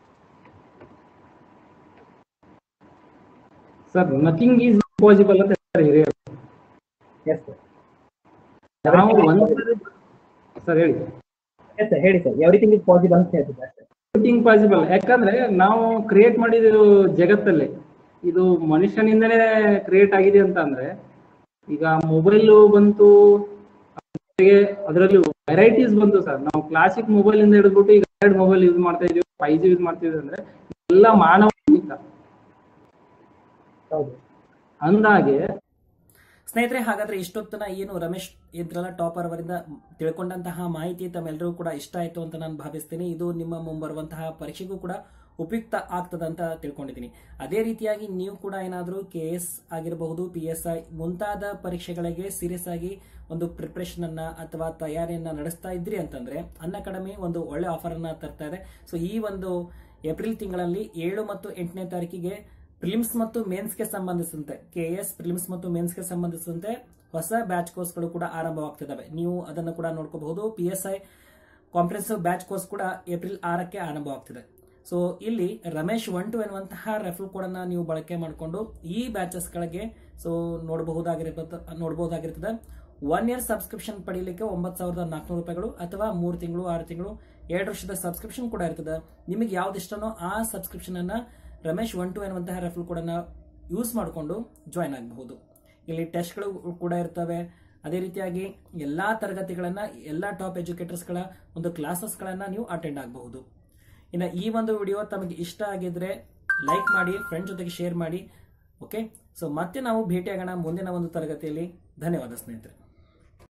ಸರ್ ನಥಿಂಗ್ ಈಸ್ ಇಂಪಾಸಿಬಲ್ ಅಂತ ಹೇಳ್ತಾರೆ ಹಿರಿಯರು ಎಸ್ ಸರ್ ನಾವು ಒಂದು ಸರ್ ಹೇಳಿ ಎಸ್ ಸರ್ ಹೇಳಿ ಸರ್ ಎವ್ರಿಥಿಂಗ್ ಇಸ್ ಪಾಸಿಬಲ್ ಅಂತ ಹೇಳ್ತಿದ್ದಾರೆ ಸರ್ ಎವ್ರಿಥಿಂಗ್ ಪಾಸಿಬಲ್ ಯಾಕಂದ್ರೆ ನಾವು ಕ್ರಿಯೇಟ್ ಮಾಡಿದಿರೋ ಜಗತ್ತಲ್ಲಿ ಇದು ಮನುಷ್ಯನಿಂದನೇ ಕ್ರಿಯೇಟ್ ಆಗಿದೆ ಅಂತ ಅಂದ್ರೆ ಈಗ ಮೊಬೈಲ್ ಬಂತು ಜೊತೆಗೆ ಅದರಲ್ಲಿ ವೆರೈಟೀಸ್ ಬಂತು ಸರ್ ನಾವು ಕ್ಲಾಸಿಕ್ ಮೊಬೈಲ್ ಇಂದ ಹಿಡಿದ್ಬಿಟ್ಟು ಈಗ ಎರಡು ಮೊಬೈಲ್ ಯೂಸ್ ಮಾಡ್ತಾ ಇದೀವಿ ಫೈವ್ ಜಿ ಯೂಸ್ ಮಾಡ್ತಿದ್ವಿ ಅಂದ್ರೆ ಎಲ್ಲ ಮಾನವ ಹೌದು ಅಂದಾಗೆ ಸ್ನೇಹಿತರೆ ಹಾಗಾದ್ರೆ ಇಷ್ಟೊತ್ತನ ಏನು ರಮೇಶ್ ಇದ್ರಲ್ಲ ಟಾಪರ್ ಅವರಿಂದ ತಿಳ್ಕೊಂಡಂತಹ ಮಾಹಿತಿ ತಮ್ಮೆಲ್ಲರಿಗೂ ಕೂಡ ಇಷ್ಟ ಆಯ್ತು ಅಂತ ನಾನು ಭಾವಿಸ್ತೀನಿ ಇದು ನಿಮ್ಮ ಮುಂಬರುವಂತಹ ಪರೀಕ್ಷೆಗೂ ಕೂಡ ಉಪಯುಕ್ತ ಆಗ್ತದಂತ ತಿಳ್ಕೊಂಡಿದ್ದೀನಿ ಅದೇ ರೀತಿಯಾಗಿ ನೀವು ಕೂಡ ಏನಾದರೂ ಕೆ ಎಸ್ ಆಗಿರಬಹುದು ಪಿ ಎಸ್ ಐ ಮುಂತಾದ ಪರೀಕ್ಷೆಗಳಿಗೆ ಸೀರಿಯಸ್ ಆಗಿ ಒಂದು ಪ್ರಿಪ್ರೇಷನ್ ಅನ್ನ ಅಥವಾ ತಯಾರಿಯನ್ನ ನಡೆಸ್ತಾ ಇದ್ರಿ ಅಂತಂದ್ರೆ ಅನ್ ಅಕಾಡೆಮಿ ಒಂದು ಒಳ್ಳೆ ಆಫರ್ ಅನ್ನ ತರ್ತಾ ಇದೆ ಸೊ ಈ ಒಂದು ಏಪ್ರಿಲ್ ತಿಂಗಳಲ್ಲಿ ಏಳು ಮತ್ತು ಎಂಟನೇ ತಾರೀಕಿಗೆ ಪ್ರಿಲಿಮ್ಸ್ ಮತ್ತು ಮೇನ್ಸ್ಗೆ ಸಂಬಂಧಿಸಿದಂತೆ ಕೆ ಎಸ್ ಪ್ರಿಲಿಮ್ಸ್ ಮತ್ತು ಮೇನ್ಸ್ಗೆ ಸಂಬಂಧಿಸಿದಂತೆ ಹೊಸ ಬ್ಯಾಚ್ ಕೋರ್ಸ್ಗಳು ಕೂಡ ಆರಂಭವಾಗ್ತಿದ್ದಾವೆ ನೀವು ಅದನ್ನು ಕೂಡ ನೋಡ್ಕೋಬಹುದು P S I comprehensive batch course ಕೂಡ ಏಪ್ರಿಲ್ ಆರಕ್ಕೆ ಆರಂಭವಾಗ್ತಿದೆ ಸೊ ಇಲ್ಲಿ ರಮೇಶ್ ಒನ್ ಟು ಎನ್ನುವಂತಹ ರೆಫಲ್ ಕೋಡ್ ಅನ್ನ ನೀವು ಬಳಕೆ ಮಾಡಿಕೊಂಡು ಈ ಬ್ಯಾಚಸ್ ಗಳಿಗೆ ಸೊ ನೋಡಬಹುದಾಗಿರ್ತ ನೋಡಬಹುದಾಗಿರ್ತದೆ ಒನ್ ಇಯರ್ ಸಬ್ಸ್ಕ್ರಿಪ್ಷನ್ ಪಡೀಲಿಕ್ಕೆ ಒಂಬತ್ತು ಸಾವಿರದ ನಾಲ್ಕುನೂರು ರೂಪಾಯಿಗಳು ಅಥವಾ ಮೂರು ತಿಂಗಳು ಆರು ತಿಂಗಳು ಎರಡು ವರ್ಷದ ಸಬ್ಸ್ಕ್ರಿಪ್ಷನ್ ಕೂಡ ಇರ್ತದೆ ನಿಮಗೆ ಯಾವ್ದು ಇಷ್ಟನೋ ಆ ಸಬ್ಸ್ಕ್ರಿಪ್ಷನ್ ಅನ್ನ ರಮೇಶ್ ಒನ್ ಟು ಎನ್ನುವಂತಹ ರೆಫಲ್ ಕೋಡ್ ಅನ್ನ ಯೂಸ್ ಮಾಡಿಕೊಂಡು ಜಾಯ್ನ್ ಆಗಬಹುದು ಇಲ್ಲಿ ಟೆಸ್ಟ್ಗಳು ಕೂಡ ಇರ್ತವೆ ಅದೇ ರೀತಿಯಾಗಿ ಎಲ್ಲಾ ತರಗತಿಗಳನ್ನ ಎಲ್ಲಾ ಟಾಪ್ ಎಜುಕೇಟರ್ಸ್ಗಳ ಒಂದು ಕ್ಲಾಸಸ್ಗಳನ್ನ ನೀವು ಅಟೆಂಡ್ ಆಗಬಹುದು ಇನ್ನು ಈ ಒಂದು ವಿಡಿಯೋ ತಮಗೆ ಇಷ್ಟ ಆಗಿದ್ರೆ ಲೈಕ್ ಮಾಡಿ ಫ್ರೆಂಡ್ ಜೊತೆಗೆ ಶೇರ್ ಮಾಡಿ ಓಕೆ ಸೊ ಮತ್ತೆ ನಾವು ಭೇಟಿಯಾಗೋಣ ಮುಂದಿನ ಒಂದು ತರಗತಿಯಲ್ಲಿ ಧನ್ಯವಾದ ಸ್ನೇಹಿತರೆ